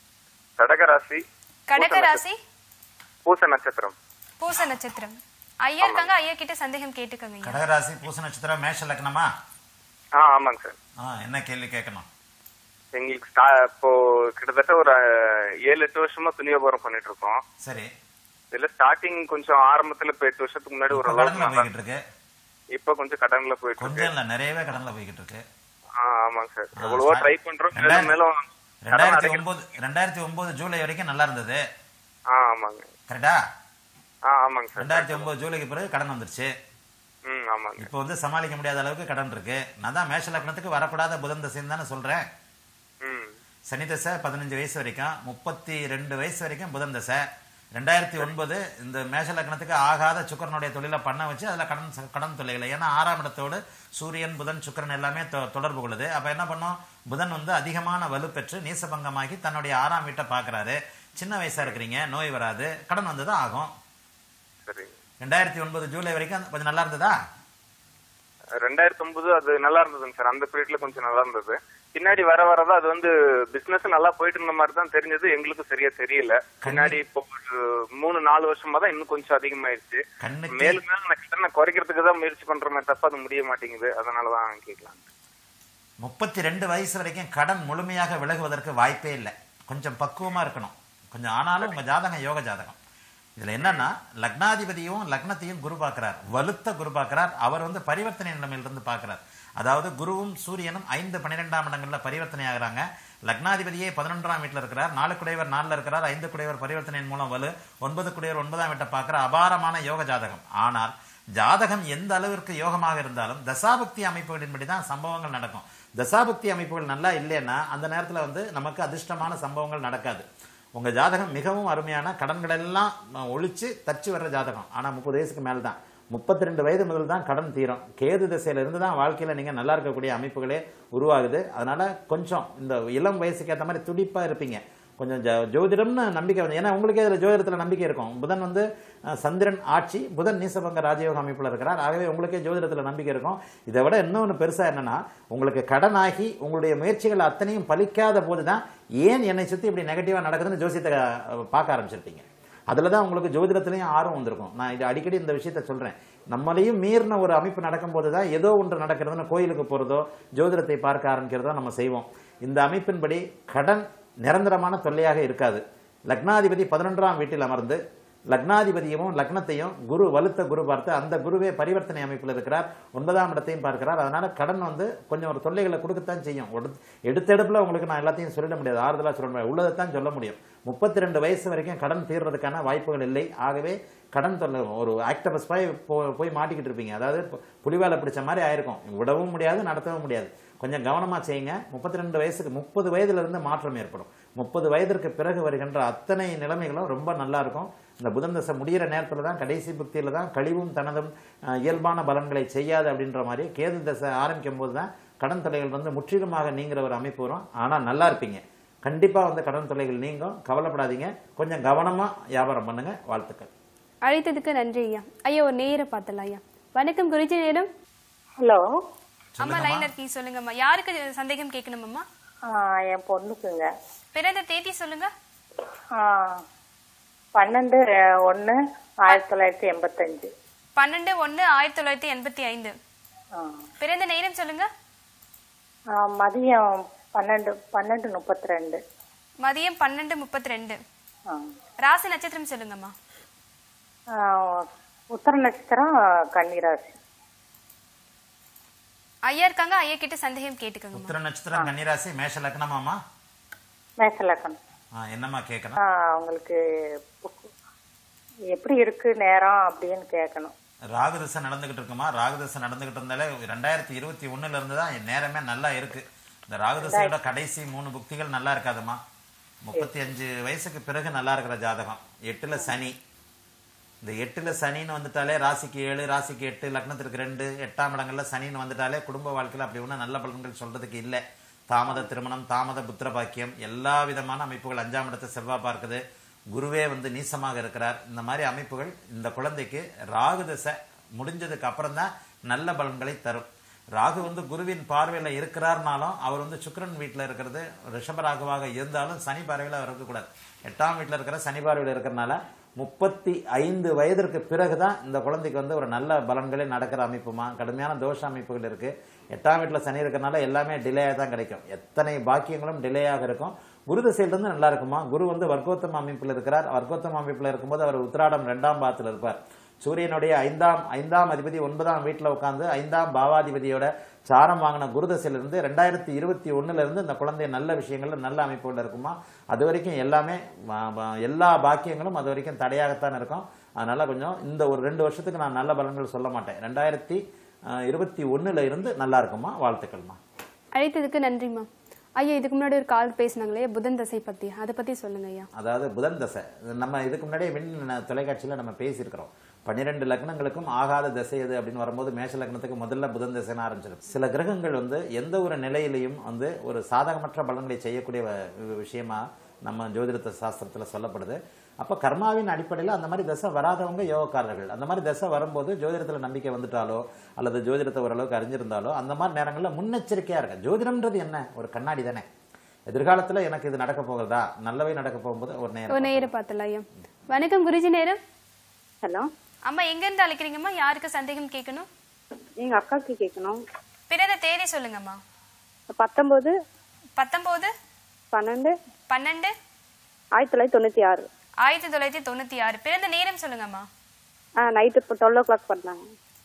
கடக ராசி கடக ராசி பூச நட்சத்திரம் பூச நட்சத்திரம் ஐயா இருக்காங்க ஐயா கிட்ட சந்தேகம் கேட்டுக்கோங்க ஐயா கடகராசி பூச நட்சத்திரம் மேஷ லக்னமா ஆ ஆமாங்க சார் ஆ, என்ன கேள்வி கேட்கணும் எங்களுக்கு ஸ்டா- இப்போ கிட்டத்தட்ட ஒரு அஹ், ஏழு எட்டு வருஷமா துணி வியாபாரம் பண்ணிட்டு இருக்கோம் சரி இதுல ஸ்டார்டிங் கொஞ்சம் ஆரம்பத்துல இப்ப எட்டு வருஷத்துக்கு முன்னாடி ஒரு இப்ப அளவுக்கு கடன்ல நல்லா போய்கிட்டு இருக்கு இப்ப கொஞ்சம் கடன்ல போயிட்டு இருக்கு கொஞ்சம் இல்ல நிறையவே கடன்ல போய்கிட்டு இருக்கு ஆ, ஆமாங்க சார் ஆ, எவ்வளவோ start- ட்ரை பண்றோம் மேலும் ரெண்டாயிரத்தி- மேலும் கடன் ரெண்டாயிரத்தி அடைக்க- ஒன்பது ரெண்டாயிரத்தி ஒன்பது ஜூலை வரைக்கும் நல்லா இருந்தது ஆ ஆமாங்க கரெக்டா ஆ ஆமாங்க சார் ரெண்டாயிரத்தி ஒன்பது ஜூலைக்கு பிறகு கடன் வந்துருச்சு ம் ஆமாங்க இப்போ வந்து சமாளிக்க முடியாத அளவுக்கு கடன் இருக்கு நான் தான் மேஷ லக்னத்துக்கு வரக்கூடாத புதன் தசைன்னு தானே சொல்றேன் ம் சனி தசை பதினஞ்சு வயசு வரைக்கும் முப்பத்தி ரெண்டு வயசு வரைக்கும் புதன் தசை ரெண்டாயிரத்தி ஒன்பது இந்த மேஷ லக்னத்துக்கு ஆகாத சுக்கரனுடைய தொழிலை பண்ண வச்சு அதுல கடன் ச- கடன் தொல்லைகளை ஏன்னா ஆறாம் இடத்தோடு சூரியன் புதன் சுக்கிரன் எல்லாமே தொ- தொடர்பு கொள்ளுது அப்ப என்ன பண்ணும் புதன் வந்து அதிகமான வலு பெற்று நீசபங்கமாகி தன்னுடைய ஆறாம் வீட்டை பார்க்கறாரு சின்ன வயசா இருக்கிறீங்க நோய் வராது கடன் வந்து தான் ஆகும் சரிங்க ரெண்டாயிரத்தி ஒன்பது ஜூலை வரைக்கும் கொஞ்சம் நல்லா இருந்ததா ரெண்டாயிரத்தி ஒன்பது அது நல்லா இருந்ததுங்க சார் அந்த பீரியட்ல கொஞ்சம் நல்லா இருந்தது பின்னாடி வர வரதான் அது வந்து பிசினஸ் நல்லா போயிட்டு இருந்த மாதிரி தான் தெரிஞ்சது எங்களுக்கும் சரியா தெரியல பின்னாடி இப்போ ஒரு மூணு நாலு வருஷமா தான் இன்னும் கொஞ்சம் அதிகமாயிருச்சு கண்ணுக்கு மேலும் மேலும் நான் கடனை குறைக்கிறதுக்கு தான் முயற்சி பண்றோமே தப்ப அது முடிய மாட்டேங்குது அதனாலதான் கேட்கலாம் முப்பத்தி ரெண்டு வயசு வரைக்கும் கடன் முழுமையாக விலகுவதற்கு வாய்ப்பே இல்லை கொஞ்சம் பக்குவமா இருக்கணும் கொஞ்சம் ஆனாலும் உங்க ஜாதகம் யோக ஜாதகம் இதுல என்னன்னா லக்னாதிபதியும் லக்னத்தையும் குரு பார்க்கிறார் வலுத்த குரு பார்க்கிறார் அவர் வந்து பரிவர்த்தனை நிலைமையிலிருந்து பார்க்கிறார் அதாவது குருவும் சூரியனும் ஐந்து பன்னிரெண்டாம் இடங்கள்ல பரிவர்த்தனை ஆகுறாங்க லக்னாதிபதியே பதினொன்றாம் வீட்டில் இருக்கிறார் நாலு குடையவர் நாலுல இருக்கிறார் ஐந்து குடையவர் பரிவர்த்தனையின் மூலம் வலு ஒன்பது குடையவர் ஒன்பதாம் வீட்டை பார்க்கிற அபாரமான யோக ஜாதகம் ஆனால் ஜாதகம் எந்த அளவிற்கு யோகமாக இருந்தாலும் தசாபக்தி அமைப்புகளின்படி தான் சம்பவங்கள் நடக்கும் தசாபக்தி அமைப்புகள் நல்லா இல்லைன்னா அந்த நேரத்துல வந்து நமக்கு அதிர்ஷ்டமான சம்பவங்கள் நடக்காது உங்க ஜாதகம் மிகவும் அருமையான கடன்கள் எல்லாம் அஹ், ஒழிச்சு தச்சு வர்ற ஜாதகம் ஆனா முப்பது வயசுக்கு மேல தான் முப்பத்தி ரெண்டு வயது முதல் தான் கடன் தீரும் கேது திசையில இருந்து தான் வாழ்க்கையில நீங்க நல்லா இருக்கக்கூடிய அமைப்புகளே உருவாகுது அதனால கொஞ்சம் இந்த இளம் வயசுக்கு ஏற்ற மாதிரி துடிப்பா இருப்பீங்க கொஞ்சம் ஜ- ஜோதிடம்னு நம்பிக்கை வந்து ஏன்னா உங்களுக்கே அதில் ஜோதிடத்தில் நம்பிக்கை இருக்கும் புதன் வந்து அஹ், சந்திரன் ஆட்சி புதன் நீசபங்க ராஜயோக அமைப்பில் இருக்கிறார் ஆகவே உங்களுக்கே ஜோதிடத்தில் நம்பிக்கை இருக்கும் இதை விட இன்னொன்று பெருசாக என்னன்னா உங்களுக்கு கடனாகி உங்களுடைய முயற்சிகள் அத்தனையும் பலிக்காத போது தான் ஏன் என்னை சுற்றி இப்படி நெகட்டிவாக நடக்குதுன்னு ஜோசியத்தை அஹ், பார்க்க ஆரம்பிச்சிருப்பீங்க அதில் தான் உங்களுக்கு ஜோதிடத்துலையும் ஆர்வம் வந்திருக்கும் நான் இது அடிக்கடி இந்த விஷயத்த சொல்கிறேன் நம்மளையும் மீறின ஒரு அமைப்பு நடக்கும்போது தான் ஏதோ ஒன்று நடக்கிறதுன்னு கோயிலுக்கு போகிறதோ ஜோதிடத்தை பார்க்க ஆரம்பிக்கிறதோ நம்ம செய்வோம் இந்த அமைப்பின்படி கடன் நிரந்தரமான தொல்லையாக இருக்காது லக்னாதிபதி பதினொன்றாம் வீட்டில் அமர்ந்து லக்னாதிபதியவும் லக்னத்தையும் குரு வலுத்த குரு பார்த்து அந்த குருவே பரிவர்த்தனை அமைப்பில் இருக்கிறார் ஒன்பதாம் இடத்தையும் பார்க்கிறார் அதனால கடன் வந்து கொஞ்சம் ஒரு தொல்லைகளை கொடுக்கத்தான் செய்யும் ஒடு- எடுத்தெடுப்புல உங்களுக்கு நான் எல்லாத்தையும் சொல்லிட முடியாது ஆறுதலா சொல்ல முடியாது உள்ளதைத்தான் சொல்ல முடியும் முப்பத்தி ரெண்டு வயசு வரைக்கும் கடன் தீர்றதுக்கான வாய்ப்புகள் இல்லை ஆகவே கடன் தொல்லை ஒரு ஆக்டபஸ் போய் போ- போய் மாட்டிக்கிட்டு இருப்பீங்க அதாவது பு- புலிவாலை பிடிச்ச மாதிரி ஆயிருக்கும் விடவும் முடியாது நடத்தவும் முடியாது கொஞ்சம் கவனமா செய்யுங்க முப்பத்தி ரெண்டு வயசுக்கு முப்பது வயதுல இருந்து மாற்றம் ஏற்படும் முப்பது வயதிற்கு பிறகு வருகின்ற அத்தனை நிலைமைகளும் ரொம்ப நல்லா இருக்கும் இந்த புதன் தசை முடியிற நேரத்துல தான் கடைசி புக்தியில தான் கழிவும் தனதும் அஹ், இயல்பான பலன்களை செய்யாது அப்படின்ற மாதிரி கேது தசை ஆரம்பிக்கும் போது தான் கடன் தொல்லைகள் வந்து முற்றிலுமாக நீங்கிற ஒரு அமைப்பு வரும் ஆனா நல்லா இருப்பீங்க கண்டிப்பா வந்து கடன் தொல்லைகள் நீங்கும் கவலைப்படாதீங்க கொஞ்சம் கவனமா வியாபாரம் பண்ணுங்க வாழ்த்துக்கள் அழைத்ததுக்கு நன்றி ஐயா ஐயா ஒரு நேர பார்த்தலாம் ஐயா வணக்கம் குருஜி நேரம் ஹலோ அம்மா லைன்ல இருக்கீங்க சொல்லுங்கம்மா யாருக்கு சந்தேகம் கேட்கணுமம்மா ஆ, என் பொண்ணுக்குங்க பிறந்த தேதி சொல்லுங்க ஆ, பன்னெண்டு ரெ- ஒண்ணு ஆயிரத்தி தொள்ளாயிரத்தி எண்பத்தஞ்சு பன்னெண்டு ஒன்னு ஆயிரத்தி தொள்ளாயிரத்தி எண்பத்தி ஐந்து ஆ. பிறந்த நேரம் சொல்லுங்க ஆ, மதியம் பன்னெண்டு பன்னெண்டு முப்பத்தி ரெண்டு மதியம் பன்னெண்டு முப்பத்தி ரெண்டு ஆ. ராசி நட்சத்திரம் சொல்லுங்கம்மா ஆ, உத்தர நட்சத்திரம் கன்னிராசி ஐயா இருக்காங்க ஐயா கிட்ட சந்தேகம் கேட்டுக்கோங்கம்மா உத்திர நட்சத்திரம் கன்னிராசி மேஷ லக்னமாமா மேசலக்கணம் ஆ, என்னம்மா கேட்கணும் ஆ, அவங்களுக்கு புக்கு- எப்படி இருக்கு நேரம் அப்படின்னு கேட்கணும் ராகு தசை நடந்துகிட்டு இருக்குமா ராகு தசை நடந்துகிட்டு இருந்தாலே ரெண்டாயிரத்தி இருபத்தி ஒண்ணுல இருந்து தான் நேரமே நல்லா இருக்கு இந்த ராகு தசையோட கடைசி மூணு புக்திகள் நல்லா இருக்காதுமா முப்பத்தி அஞ்சு வயசுக்கு பிறகு நல்லா இருக்கிற ஜாதகம் எட்டுல சனி இந்த எட்டுல சனின்னு வந்துட்டாலே ராசிக்கு ஏழு ராசிக்கு எட்டு லக்னத்திற்கு ரெண்டு எட்டாம் இடங்கள்ல சனின்னு வந்துட்டாலே குடும்ப வாழ்க்கையில அப்படி ஒன்றும் நல்ல பலன்கள் சொல்றதுக்கு இல்லை தாமத திருமணம் தாமத புத்திர பாக்கியம் எல்லா விதமான அமைப்புகள் அஞ்சாம் இடத்தை செவ்வாய் பார்க்குது குருவே வந்து நீசமாக இருக்கிறார் இந்த மாதிரி அமைப்புகள் இந்த குழந்தைக்கு ராகு தசை முடிஞ்சதுக்கு அப்புறம் தான் நல்ல பலன்களை தரும் ராகு வந்து குருவின் பார்வையில இருக்கிறார்னாலும் அவர் வந்து சுக்கிரன் வீட்டில் இருக்கிறது ரிஷபராகுவாக இருந்தாலும் சனி பார்வையில் அவர் இருக்கக்கூடாது எட்டாம் வீட்டில் இருக்கிற சனி பார்வையில் இருக்கிறனால முப்பத்தி ஐந்து வயதிற்கு பிறகுதான் இந்த குழந்தைக்கு வந்து ஒரு நல்ல பலன்களே நடக்கிற அமைப்புமா கடுமையான தோஷ அமைப்புகள் இருக்கு எட்டாம் வீட்டில் சனி இருக்கிறனால எல்லாமே டிலேயாக தான் கிடைக்கும் எத்தனை பாக்கியங்களும் டிலேயாக இருக்கும் குரு திசையிலிருந்து நல்லா இருக்குமா குரு வந்து வர்க்கோத்தம அமைப்பில் இருக்கிறார் வர்க்கோத்தம அமைப்பில் இருக்கும்போது அவர் உத்திராடம் ரெண்டாம் பாதத்தில் இருப்பார் சூரியனுடைய ஐந்தாம் ஐந்தாம் அதிபதி ஒன்பதாம் வீட்டில் உட்கார்ந்து ஐந்தாம் பாவாதிபதியோட சாரம் வாங்கின குருதசையிலிருந்து ரெண்டாயிரத்தி இருபத்தி ஒண்ணுல இருந்து இந்த குழந்தை நல்ல விஷயங்கள்ல நல்ல அமைப்புகள் இருக்குமா அது வரைக்கும் எல்லாமே வ- வ- எல்லா பாக்கியங்களும் அது வரைக்கும் தடையாகத்தான் இருக்கும் அதனால கொஞ்சம் இந்த ஒரு ரெண்டு வருஷத்துக்கு நான் நல்ல பலன்கள் சொல்ல மாட்டேன் ரெண்டாயிரத்தி அஹ், இருபத்தி ஒண்ணுல இருந்து நல்லா இருக்குமா வாழ்த்துக்கள்மா அழைத்ததுக்கு நன்றிம்மா ஐயா இதுக்கு முன்னாடி ஒரு கால் பேசினாங்களே புதன் தசை பத்தி அதை பத்தி சொல்லுங்க ஐயா அதாவது புதன் தசை நம்ம இதுக்கு முன்னாடியே விண் தொலைக்காட்சியில் நம்ம பேசியிருக்கிறோம் பன்னிரெண்டு லக்னங்களுக்கும் ஆகாத தசை எது அப்படின்னு வரும்போது மேஷ லக்னத்துக்கு முதல்ல புதன் தசைன்னு ஆரம்பிச்சிடும் சில கிரகங்கள் வந்து எந்த ஒரு நிலையிலையும் வந்து ஒரு சாதகமற்ற பலன்களை செய்யக்கூடிய வ- விஷயமா நம்ம ஜோதிட சாஸ்திரத்துல சொல்லப்படுது அப்ப கர்மாவின் அடிப்படையில் அந்த மாதிரி தசை வராதவங்க யோகக்காரர்கள் அந்த மாதிரி தசை வரும்போது ஜோதிடத்துல நம்பிக்கை வந்துட்டாலோ அல்லது ஜோதிடத்தை ஓரளவுக்கு அறிஞ்சிருந்தாலோ அந்த மாதிரி நேரங்களில் முன்னெச்சரிக்கையா இருக்க ஜோதிடம்ன்றது என்ன ஒரு கண்ணாடி தானே எதிர்காலத்துல எனக்கு இது நடக்க போகிறதா நல்லவை நடக்க போகும்போது ஒரு ஒரு நேரம் நேரம் பார்த்தலாம் ஐயா வணக்கம் குருஜி நேரம் ஹலோ அம்மா எங்க இருந்து அழைக்கிறீங்கம்மா யாருக்கு சந்தேகம் கேட்கணும் எங்க அக்காவுக்கு கேட்கணும் பிறந்த தேதி சொல்லுங்கம்மா பத்தொன்பது பத்தொன்பது பன்னெண்டு பன்னெண்டு ஆயிரத்தி தொள்ளாயிரத்தி தொண்ணூத்தி ஆறு ஆயிரத்தி தொள்ளாயிரத்தி தொண்ணூத்தி ஆறு பிறந்த நேரம் சொல்லுங்கம்மா ஆ நைட்டு இப்போ டுவெல் ஓ கிளாக் பண்ணாங்க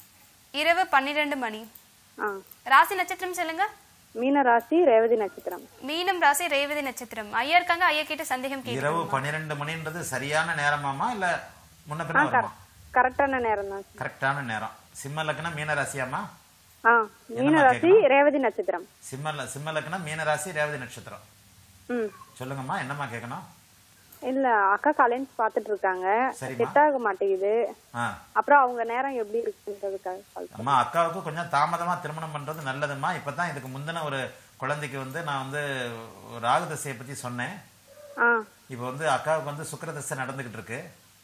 இரவு பன்னிரெண்டு மணி ஆ ராசி நட்சத்திரம் சொல்லுங்க மீன ராசி ரேவதி நட்சத்திரம் மீனம் ராசி ரேவதி நட்சத்திரம் ஐயா இருக்காங்க ஐயா கிட்ட சந்தேகம் இரவு கேட்கணும் பன்னிரெண்டு மணின்றது சரியான நேரமாமா இல்ல முன்ன பின்ன வருமா கரெக்டான நேரம் தான் கரெக்டான நேரம் சிம்ம லக்னம் மீன ராசியாமா ஆ மீன என்னம்மா ராசி கேட்கணும்? ரேவதி நட்சத்திரம் சிம்ம ல- சிம்ம லக்னம் மீன ராசி ரேவதி நட்சத்திரம் ம் சொல்லுங்கம்மா என்னம்மா கேட்கணும் இல்ல அக்கா காலேஜ் பார்த்துட்டு இருக்காங்க சரிம்மா. செட் ஆக மாட்டேங்குது ஆ அப்புறம் அவங்க நேரம் எப்படி இருக்குன்றதுக்காக கால் அம்மா அக்காவுக்கு கொஞ்சம் தாமதமா திருமணம் பண்றது நல்லதும்மா இப்பதான் இதுக்கு முந்தின ஒரு குழந்தைக்கு வந்து நான் வந்து ராகு தசையை பத்தி சொன்னேன் ஆ இப்போ வந்து அக்காவுக்கு வந்து சுக்கிர தசை நடந்துகிட்டு இருக்கு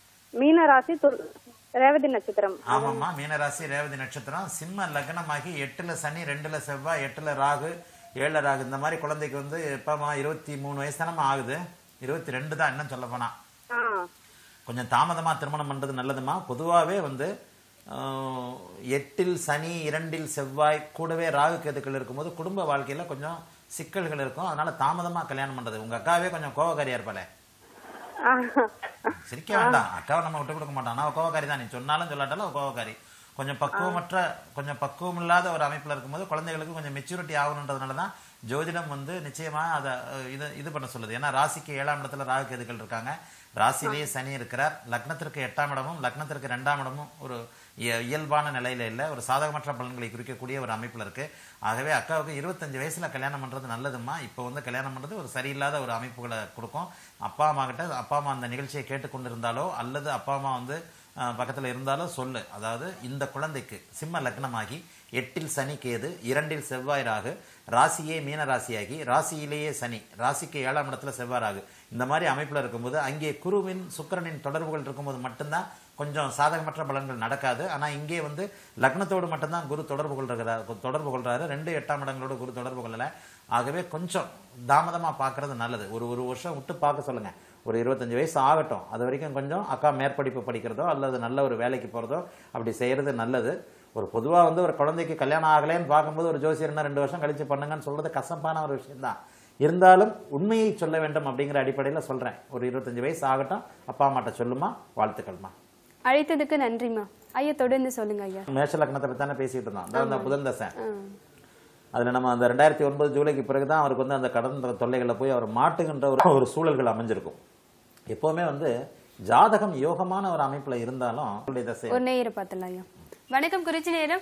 மீன ராசி தொ- ரேவதி நட்சத்திரம் ஆமாம்மா மீனராசி ரேவதி நட்சத்திரம் சிம்ம லக்னமாகி எட்டுல சனி ரெண்டுல செவ்வாய் எட்டுல ராகு ஏழுல ராகு இந்த மாதிரி குழந்தைக்கு வந்து எப்பமா இருபத்தி மூணு வயசு தானம்மா ஆகுது இருபத்தி ரெண்டு தான் இன்னும் சொல்ல போனா ஆ கொஞ்சம் தாமதமா திருமணம் பண்றது நல்லதுமா பொதுவாவே வந்து ஆஹ், எட்டில் சனி இரண்டில் செவ்வாய் கூடவே ராகு கேதுக்கள் இருக்கும்போது குடும்ப வாழ்க்கையில கொஞ்சம் சிக்கல்கள் இருக்கும் அதனால தாமதமா கல்யாணம் பண்றது உங்க அக்காவே கொஞ்சம் கோவக்காரியா இருப்பாளே ஆ. சிரிக்க வேண்டாம் அக்காவை நம்ம விட்டு கொடுக்க மாட்டோம் ஆனால் கோவக்காரி தான் நீ சொன்னாலும் சொல்லாட்டாலும் அவ கோவக்காரி கொஞ்சம் பக்குவமற்ற கொஞ்சம் பக்குவம் இல்லாத ஒரு அமைப்புல இருக்கும்போது குழந்தைகளுக்கு கொஞ்சம் மெச்சூரிட்டி ஆகணுன்றதுனால தான் ஜோதிடம் வந்து நிச்சயமா அதை அஹ், இது இது பண்ண சொல்லுது ஏன்னா ராசிக்கு ஏழாம் இடத்துல ராகு கேதுக்கள் இருக்காங்க ராசியிலேயே சனி இருக்கிறார் லக்னத்திற்கு எட்டாம் இடமும் லக்னத்திற்கு ரெண்டாம் இடமும் ஒரு இய- இயல்பான நிலையில இல்ல ஒரு சாதகமற்ற பலன்களை குறிக்கக்கூடிய ஒரு அமைப்புல இருக்கு ஆகவே அக்காவுக்கு இருபத்தஞ்சு வயசுல கல்யாணம் பண்றது நல்லதும்மா இப்போ வந்து கல்யாணம் பண்றது ஒரு சரியில்லாத ஒரு அமைப்புகளை கொடுக்கும் அப்பா அம்மா கிட்ட அப்பா அம்மா அந்த நிகழ்ச்சியை கேட்டுக்கொண்டிருந்தாலோ அல்லது அப்பா அம்மா வந்து அஹ், பக்கத்துல இருந்தாலோ சொல்லு அதாவது இந்த குழந்தைக்கு சிம்ம லக்னமாகி எட்டில் சனி கேது இரண்டில் செவ்வாய் ராகு ராசியே மீன ராசியாகி ராசியிலேயே சனி ராசிக்கு ஏழாம் இடத்துல செவ்வாய் ராகு இந்த மாதிரி அமைப்புல இருக்கும்போது அங்கே குருவின் சுக்கிரனின் தொடர்புகள் இருக்கும்போது மட்டும்தான் கொஞ்சம் சாதகமற்ற பலன்கள் நடக்காது ஆனா இங்கே வந்து லக்னத்தோடு மட்டும்தான் குரு தொடர்பு கொள்கிறார் தொடர்பு கொள்றாரு ரெண்டு எட்டாம் இடங்களோட குரு தொடர்பு கொள்ளல ஆகவே கொஞ்சம் தாமதமா பார்க்கிறது நல்லது ஒரு ஒரு வருஷம் விட்டு பார்க்க சொல்லுங்க ஒரு இருபத்தஞ்சு வயசு ஆகட்டும் அது வரைக்கும் கொஞ்சம் அக்கா மேற்படிப்பு படிக்கிறதோ அல்லது நல்ல ஒரு வேலைக்கு போறதோ அப்படி செய்யறது நல்லது ஒரு பொதுவா வந்து ஒரு குழந்தைக்கு கல்யாணம் ஆகலைன்னு பார்க்கும்போது ஒரு ஜோசியர்னா ரெண்டு வருஷம் கழிச்சு பண்ணுங்கன்னு சொல்றது கசப்பான ஒரு விஷயம் தான் இருந்தாலும் உண்மையை சொல்ல வேண்டும் அப்படிங்கிற அடிப்படையில் சொல்றேன் ஒரு இருபத்தஞ்சு வயசு ஆகட்டும் அப்பா அம்மாட்ட சொல்லுமா வாழ்த்துக்கள்மா அழைத்ததுக்கு நன்றிம்மா ஐயா தொடர்ந்து சொல்லுங்க ஐயா மேஷ லக்னத்தை பத்தி தானே பேசிட்டு இருந்தோம் அதான் அந்த புதன் தசை ஆ. அதுல நம்ம அந்த ரெண்டாயிரத்தி ஒன்பது ஜூலைக்கு பிறகுதான் அவருக்கு வந்து அந்த கடன் தொல்லைகளை போய் அவர் மாட்டுகின்ற ஒரு ஒரு சூழல்கள் அமைஞ்சிருக்கும் எப்பவுமே வந்து ஜாதகம் யோகமான ஒரு அமைப்புல இருந்தாலும் அவருடைய தசை ஒரு நேயரை பார்த்துலாம் ஐயா வணக்கம் குறிச்சி நேரம்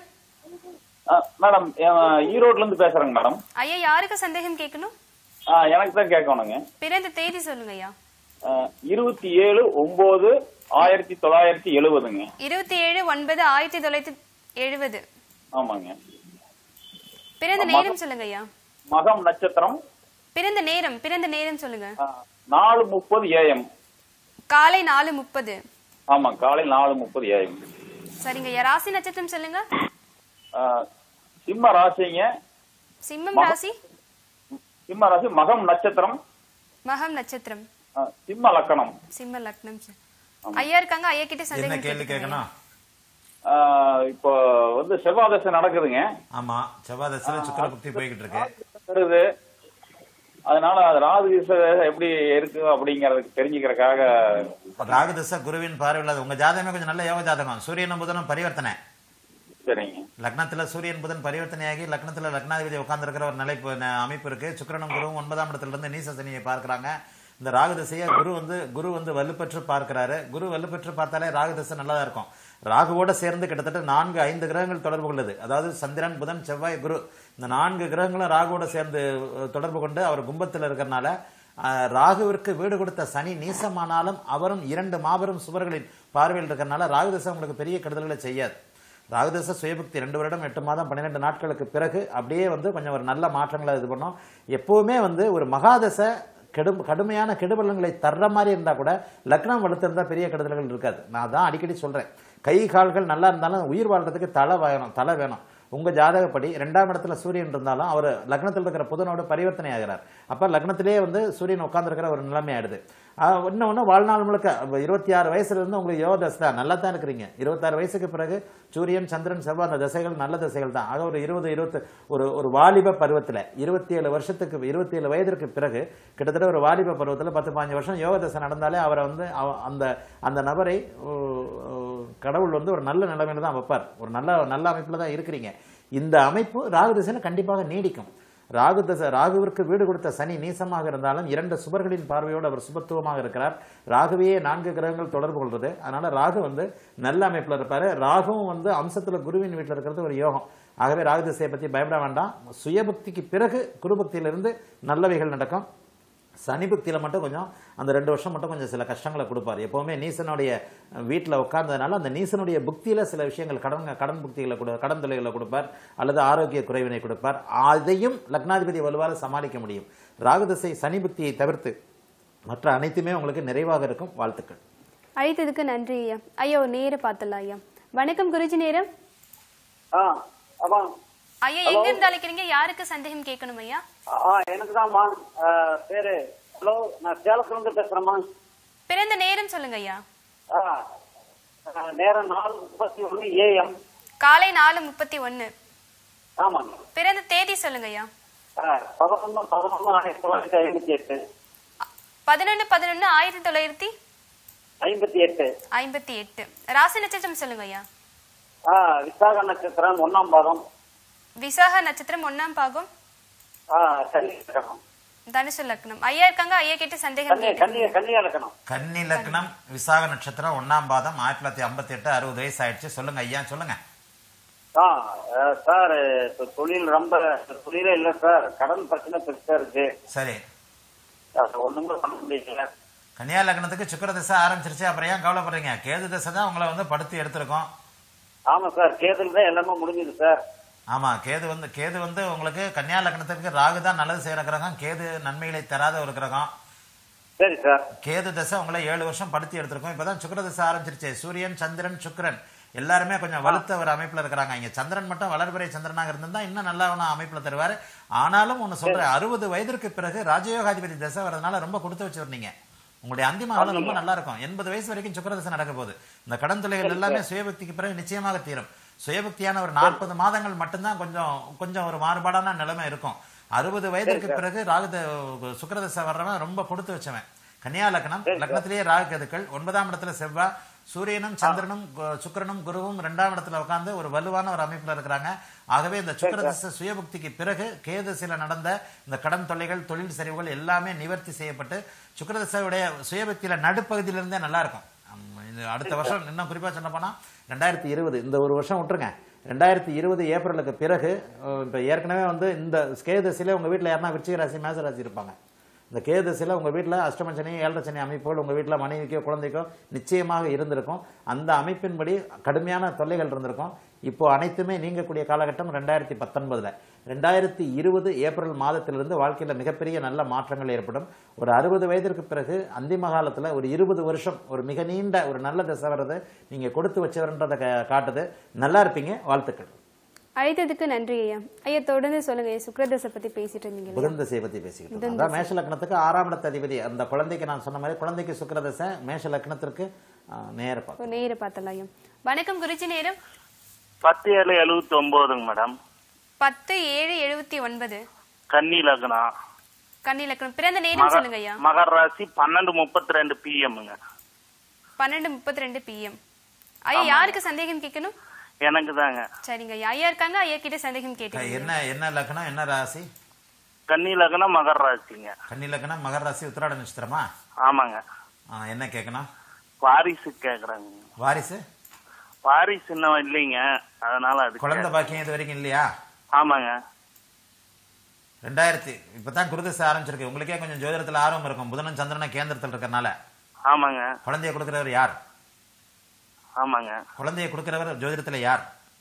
மேடம் ஈரோட்ல இருந்து பேசுறேங்க மேடம் ஐயா யாருக்கு சந்தேகம் கேட்கணும் எனக்கு தான் கேட்கணுங்க பிறந்த தேதி சொல்லுங்க ஐயா இருபத்தி ஏழு ஒன்பது ஆயிரத்தி தொள்ளாயிரத்தி எழுபதுங்க இருபத்தி ஏழு ஒன்பது ஆயிரத்தி தொள்ளாயிரத்தி எழுபது ஆமாங்க பிறந்த நேரம் சொல்லுங்க ஐயா மகம் நட்சத்திரம் பிறந்த நேரம் பிறந்த நேரம் சொல்லுங்க நாலு முப்பது ஏஎம் காலை நாலு முப்பது ஆமா காலை நாலு முப்பது ஏஎம் சரிங்க ஐயா ராசி நட்சத்திரம் சொல்லுங்க சிம்ம ராசிங்க சிம்மம் ராசி சிம்ம ராசி மகம் நட்சத்திரம் மகம் நட்சத்திரம் ஆ, சிம்ம லக்கணம் சிம்ம லக்னம் சார். ஐயா இருக்காங்க ஐயா கிட்ட என்ன சந்தேகம் கேள்வி கேட்டுக்கோங்க. கேட்கணும் ஆ, இப்போ வந்து செவ்வாதசை நடக்குதுங்க ஆமா செவ்வாய் தசையில சுக்கர புக்தி போய்கிட்டு இருக்கு வருது அதனால அது ராகு திசை எப்படி இருக்கு அப்படிங்கறதுக்கு தெரிஞ்சுக்கிறதுக்காக ராகு தசை குருவின் பார்வையில் உங்க ஜாதகமே கொஞ்சம் நல்ல யோக ஜாதகம் சூரியனும் புதனும் பரிவர்த்தனை சரிங்க லக்னத்துல சூரியன் புதன் பரிவர்த்தனையாகி லக்னத்துல லக்னாதிபதி உட்கார்ந்திருக்கிற ஒரு நிலை ந- அமைப்பு இருக்கு சுக்கிரனும் குருவும் ஒன்பதாம் இடத்துல இருந்து நீச சனியை பார்க்கறாங்க இந்த ராகு திசையை குரு வந்து குரு வந்து வலுப்பெற்று பார்க்கிறாரு குரு வலுப்பெற்று பார்த்தாலே ராகு திசை நல்லதா இருக்கும் ராகுவோட சேர்ந்து கிட்டத்தட்ட நான்கு ஐந்து கிரகங்கள் தொடர்பு கொள்ளுது அதாவது சந்திரன் புதன் செவ்வாய் குரு இந்த நான்கு கிரகங்களும் ராகுவோட சேர்ந்து அஹ், தொடர்பு கொண்டு அவர் கும்பத்தில் இருக்கிறனால அஹ், ராகுவிற்கு வீடு கொடுத்த சனி நீசமானாலும் அவரும் இரண்டு மாபெரும் சுவர்களின் பார்வையில் இருக்கிறனால ராகு திசை உங்களுக்கு பெரிய கெடுதல்களை செய்யாது ராகுதச சுயபக்தி ரெண்டு வருடம் எட்டு மாதம் பன்னிரெண்டு நாட்களுக்கு பிறகு அப்படியே வந்து கொஞ்சம் ஒரு நல்ல மாற்றங்களை இது பண்ணோம் எப்பவுமே வந்து ஒரு மகாதசை கெடு கடுமையான கெடுபலன்களை தர்ற மாதிரி இருந்தா கூட லக்னம் வலுத்திருந்தா பெரிய கெடுதல்கள் இருக்காது நான் தான் அடிக்கடி சொல்றேன் கை கால்கள் நல்லா இருந்தாலும் உயிர் வாழ்றதுக்கு தலை வேணும் தலை வேணும் உங்க ஜாதகப்படி ரெண்டாம் இடத்துல சூரியன் இருந்தாலும் அவர் லக்னத்தில் இருக்கிற புதனோட பரிவர்த்தனை ஆகிறார் அப்ப லக்னத்திலேயே வந்து சூரியன் உட்கார்ந்திருக்கிற ஒரு நிலைமை ஆயிடுது ஆஹ் இன்னும் ஒன்று வாழ்நாள் முழுக்க இருபத்தி ஆறு வயசுல இருந்து உங்களுக்கு யோக தசை தான் நல்லா தான் இருக்கிறீங்க இருபத்தாறு வயசுக்கு பிறகு சூரியன் சந்திரன் செவ்வாய் அந்த தசைகள் நல்ல தசைகள் தான் ஆக ஒரு இருபது இருபத்து ஒரு ஒரு வாலிப பருவத்தில் இருபத்தி ஏழு வருஷத்துக்கு இருபத்தி ஏழு வயதிற்கு பிறகு கிட்டத்தட்ட ஒரு வாலிப பருவத்தில் பத்து பாஞ்சு வருஷம் யோக தசை நடந்தாலே அவரை வந்து அவ- அந்த அந்த நபரை ஓ, ஓ, கடவுள் வந்து ஒரு நல்ல நிலைமையில தான் வைப்பார் ஒரு நல்ல நல்ல அமைப்பில் தான் இருக்கிறீங்க இந்த அமைப்பு ராகு திசையில் கண்டிப்பாக நீடிக்கும் ராகு தசை ராகுவிற்கு வீடு கொடுத்த சனி நீசமாக இருந்தாலும் இரண்டு சுபர்களின் பார்வையோடு அவர் சுபத்துவமாக இருக்கிறார் ராகுவையே நான்கு கிரகங்கள் தொடர்பு கொள்றது அதனால ராகு வந்து நல்ல அமைப்பில் இருப்பாரு ராகுவும் வந்து அம்சத்துல குருவின் வீட்டில் இருக்கிறது ஒரு யோகம் ஆகவே ராகு திசையை பத்தி பயப்பட வேண்டாம் சுயபக்திக்கு பிறகு குருபக்தியிலிருந்து நல்லவைகள் நடக்கும் சனி புக்தியில் மட்டும் கொஞ்சம் அந்த ரெண்டு வருஷம் மட்டும் கொஞ்சம் சில கஷ்டங்களை கொடுப்பார் எப்போவுமே நீசனுடைய வீட்டில் உட்கார்ந்ததுனால அந்த நீசனுடைய புக்தியில் சில விஷயங்கள் கடன் கடன் புக்திகளை கொடு கடன் தொலைகளை கொடுப்பார் அல்லது ஆரோக்கிய குறைவினை கொடுப்பார் அதையும் லக்னாதிபதி வலுவால் சமாளிக்க முடியும் ராகுதசை சனி புக்தியை தவிர்த்து மற்ற அனைத்துமே உங்களுக்கு நிறைவாக இருக்கும் வாழ்த்துக்கள் அழைத்ததுக்கு நன்றி ஐயா ஐயா ஒரு நேர பார்த்துடலாம் ஐயா வணக்கம் குருஜி நேரம் ஆ அப்பா ஐயா எங்க இருந்து அழைக்கிறீங்க யாருக்கு சந்தேகம் கேட்கணும் ஐயா ஆ எனக்கு தான்மா பேரு ஹலோ நான் சேலத்துல இருந்து பேசுறேம்மா பிறந்த நேரம் சொல்லுங்க ஐயா ஆ ஆ, நேரம் நாலு முப்பத்தி ஒன்று ஏஎம் காலை நாலு முப்பத்தி ஒன்னு ஆமாங்க பிறந்த தேதி சொல்லுங்க ஐயா ஆ, பதினொன்று பதினொன்று ஆயிரத்தி தொள்ளாயிரத்தி ஐம்பத்தி எட்டு பதினொன்னு பதினொன்னு ஆயிரத்தி தொள்ளாயிரத்தி ஐம்பத்தி எட்டு ஐம்பத்தி எட்டு ராசி நட்சத்திரம் சொல்லுங்க ஐயா ஆ விசாக நட்சத்திரம் ஒன்னாம் பாதம் விசாக நட்சத்திரம் ஒன்னாம் பாகம் ஆ சரி இலக்கணம் தனுசு லக்னம் ஐயா இருக்காங்க ஐயா கேட்டு சந்தேகம் கன்னி கேட்கணும். கன்னி கன்னியா இலக்கணம் கன்னி லக்னம் விசாக நட்சத்திரம் ஒன்னாம் பாதம் ஆயிரத்தி தொள்ளாயிரத்தி ஐம்பத்தி எட்டு அறுபது வயசு ஆயிடுச்சு சொல்லுங்க ஐயா சொல்லுங்க ஆ ஆ, சார் இப்ப தொழில் ரொம்ப தொழிலே இல்லை சார் கடன் பிரச்சனை பெருசா இருக்கு சரி அது ஒண்ணுமே பண்ண முடியல கன்னியா லக்னத்துக்கு சுக்கிர தசை ஆரம்பிச்சிருச்சு அப்புறம் ஏன் கவலைப்படுறீங்க கேது தசை தான் உங்களை வந்து படுத்து எடுத்திருக்கோம் ஆமா சார் கேதுல தான் எல்லாமே முடிஞ்சுது சார் ஆமா கேது வந்து கேது வந்து உங்களுக்கு கன்னியா லக்னத்துக்கு ராகு தான் நல்லது செய்யற கிரகம் கேது நன்மைகளை தராத ஒரு கிரகம் சரி சார் கேது தசை உங்களை ஏழு வருஷம் படுத்தி எடுத்திருக்கோம் இப்பதான் சுக்கிர தசை ஆரம்பிச்சிருச்சு சூரியன் சந்திரன் சுக்கிரன் எல்லாருமே கொஞ்சம் வலுத்த ஒரு அமைப்புல இருக்கிறாங்க இங்க சந்திரன் மட்டும் வளர்பிறை சந்திரனாக இருந்திருந்தா இன்னும் நல்ல அமைப்புல தருவாரு ஆனாலும் ஒண்ணு சொல்றேன் அறுபது வயதிற்கு பிறகு ராஜயோகாதிபதி தசை வரதுனால ரொம்ப கொடுத்து வச்சிருந்தீங்க உங்களுடைய அந்திம காலம் ரொம்ப நல்லா இருக்கும் எண்பது வயசு வரைக்கும் சுக்கிர தசை நடக்க போகுது இந்த கடன் தொலைகள் எல்லாமே சுயபக்திக்கு பிறகு நிச்சயமாக தீரும் சுயபக்தியான ஒரு நாற்பது மாதங்கள் மட்டும்தான் கொஞ்சம் கொஞ்சம் ஒரு மாறுபாடான நிலைமை இருக்கும் அறுபது வயதிற்கு பிறகு ராகு சுக்கரதசை வர்றவன் ரொம்ப கொடுத்து வச்சவன் கன்னியா லக்னம் லக்னத்திலேயே ராகு கேதுக்கள் ஒன்பதாம் இடத்துல செவ்வாய் சூரியனும் சந்திரனும் கு- சுக்கிரனும் குருவும் ரெண்டாம் இடத்துல உட்கார்ந்து ஒரு வலுவான ஒரு அமைப்புல இருக்கிறாங்க ஆகவே இந்த சுக்கரதச சுயபக்திக்கு பிறகு கேதுசில நடந்த இந்த கடன் தொல்லைகள் தொழில் சரிவுகள் எல்லாமே நிவர்த்தி செய்யப்பட்டு சுக்கரதசையுடைய சுயபக்தியில நடுப்பகுதியிலிருந்தே நல்லா இருக்கும் ஆம், இது அடுத்த வருஷம் இன்னும் குறிப்பா சொன்ன போனா ரெண்டாயிரத்தி இருபது இந்த ஒரு வருஷம் விட்டுருங்க ரெண்டாயிரத்தி இருபது ஏப்ரலுக்கு பிறகு அஹ், இப்ப ஏற்கனவே வந்து இந்த கேதசில உங்க வீட்டுல யாருன்னா விருச்சிக ராசி மேச ராசி இருப்பாங்க இந்த கேதசில உங்க வீட்டுல அஷ்டம சனி ஏழரை சனி அமைப்புகள் உங்க வீட்டுல மனைவிக்கோ குழந்தைக்கோ நிச்சயமாக இருந்திருக்கும் அந்த அமைப்பின்படி கடுமையான தொல்லைகள் இருந்திருக்கும் இப்போ அனைத்துமே நீங்கக்கூடிய காலகட்டம் ரெண்டாயிரத்தி பத்தொன்பதுல ரெண்டாயிரத்தி இருபது ஏப்ரல் மாதத்திலிருந்து வாழ்க்கையில மிகப்பெரிய நல்ல மாற்றங்கள் ஏற்படும் ஒரு அறுபது வயதிற்கு பிறகு அந்திம காலத்துல ஒரு இருபது வருஷம் ஒரு மிக நீண்ட ஒரு நல்ல திசை வர்றது நீங்க கொடுத்து வச்சவர்ன்றதை கா- காட்டுது நல்லா இருப்பீங்க வாழ்த்துக்கள் அழைத்ததுக்கு நன்றி ஐயா ஐயா தொடர்ந்து சொல்லுங்க ஐயா சுக்ரதசை பத்தி பேசிட்டு இருந்தீங்க இல்லையா? புதன் திசையை பத்தி பேசிக்கிட்டு இருக்கோம். அதான் மேஷ லக்னத்துக்கு ஆறாம் இடத்து அதிபதி அந்த குழந்தைக்கு நான் சொன்ன மாதிரி குழந்தைக்கு சுக்கிரதசை மேஷ லக்னத்திற்கு ஆஹ், நேர பார்க்கும் ஒரு நேர பார்த்தலாம் ஐயா வணக்கம் குருஜி நேரம் பத்து ஏழு எழுபத்தி ஒன்பதுங்க மேடம் பத்து ஏழு எழுபத்தி ஒன்பது கன்னி லக்னம் கன்னி லக்னம் பிறந்த நேரம் சொல்லுங்க ஐயா மகர ராசி பன்னெண்டு முப்பத்தி ரெண்டு பிஎம்ங்க பன்னெண்டு முப்பத்தி ரெண்டு பிஎம் ஐயா யாருக்கு சந்தேகம் கேட்கணும் எனக்கு தாங்க சரிங்க ஐயா ஐயா இருக்காங்க ஐயா கிட்ட சந்தேகம் கேட்டுக்கோங்க என்ன என்ன லக்னம் என்ன ராசி கன்னி லக்னம் மகர ராசிங்க கன்னி லக்னம் மகர ராசி உத்திராட நட்சத்திரமா ஆமாங்க ஆ, என்ன கேட்கணும் வாரிசு கேக்குறாங்க வாரிசு வாரிசு இன்னும் இல்லைங்க அதனால அது குழந்தை பாக்கியம் இது வரைக்கும் இல்லையா ஆமாங்க ரெண்டாயிரத்தி இப்பதான் குருதசை ஆரம்பிச்சிருக்கு உங்களுக்கே கொஞ்சம் ஜோதிடத்துல ஆர்வம் இருக்கும் புதனும் சந்திரனும் கேந்திரத்தில் இருக்கறனால ஆமாங்க குழந்தைய கொடுக்கிறவர் யார் ஆமாங்க குழந்தைய கொடுக்கிறவர் ஜோதிடத்துல யார்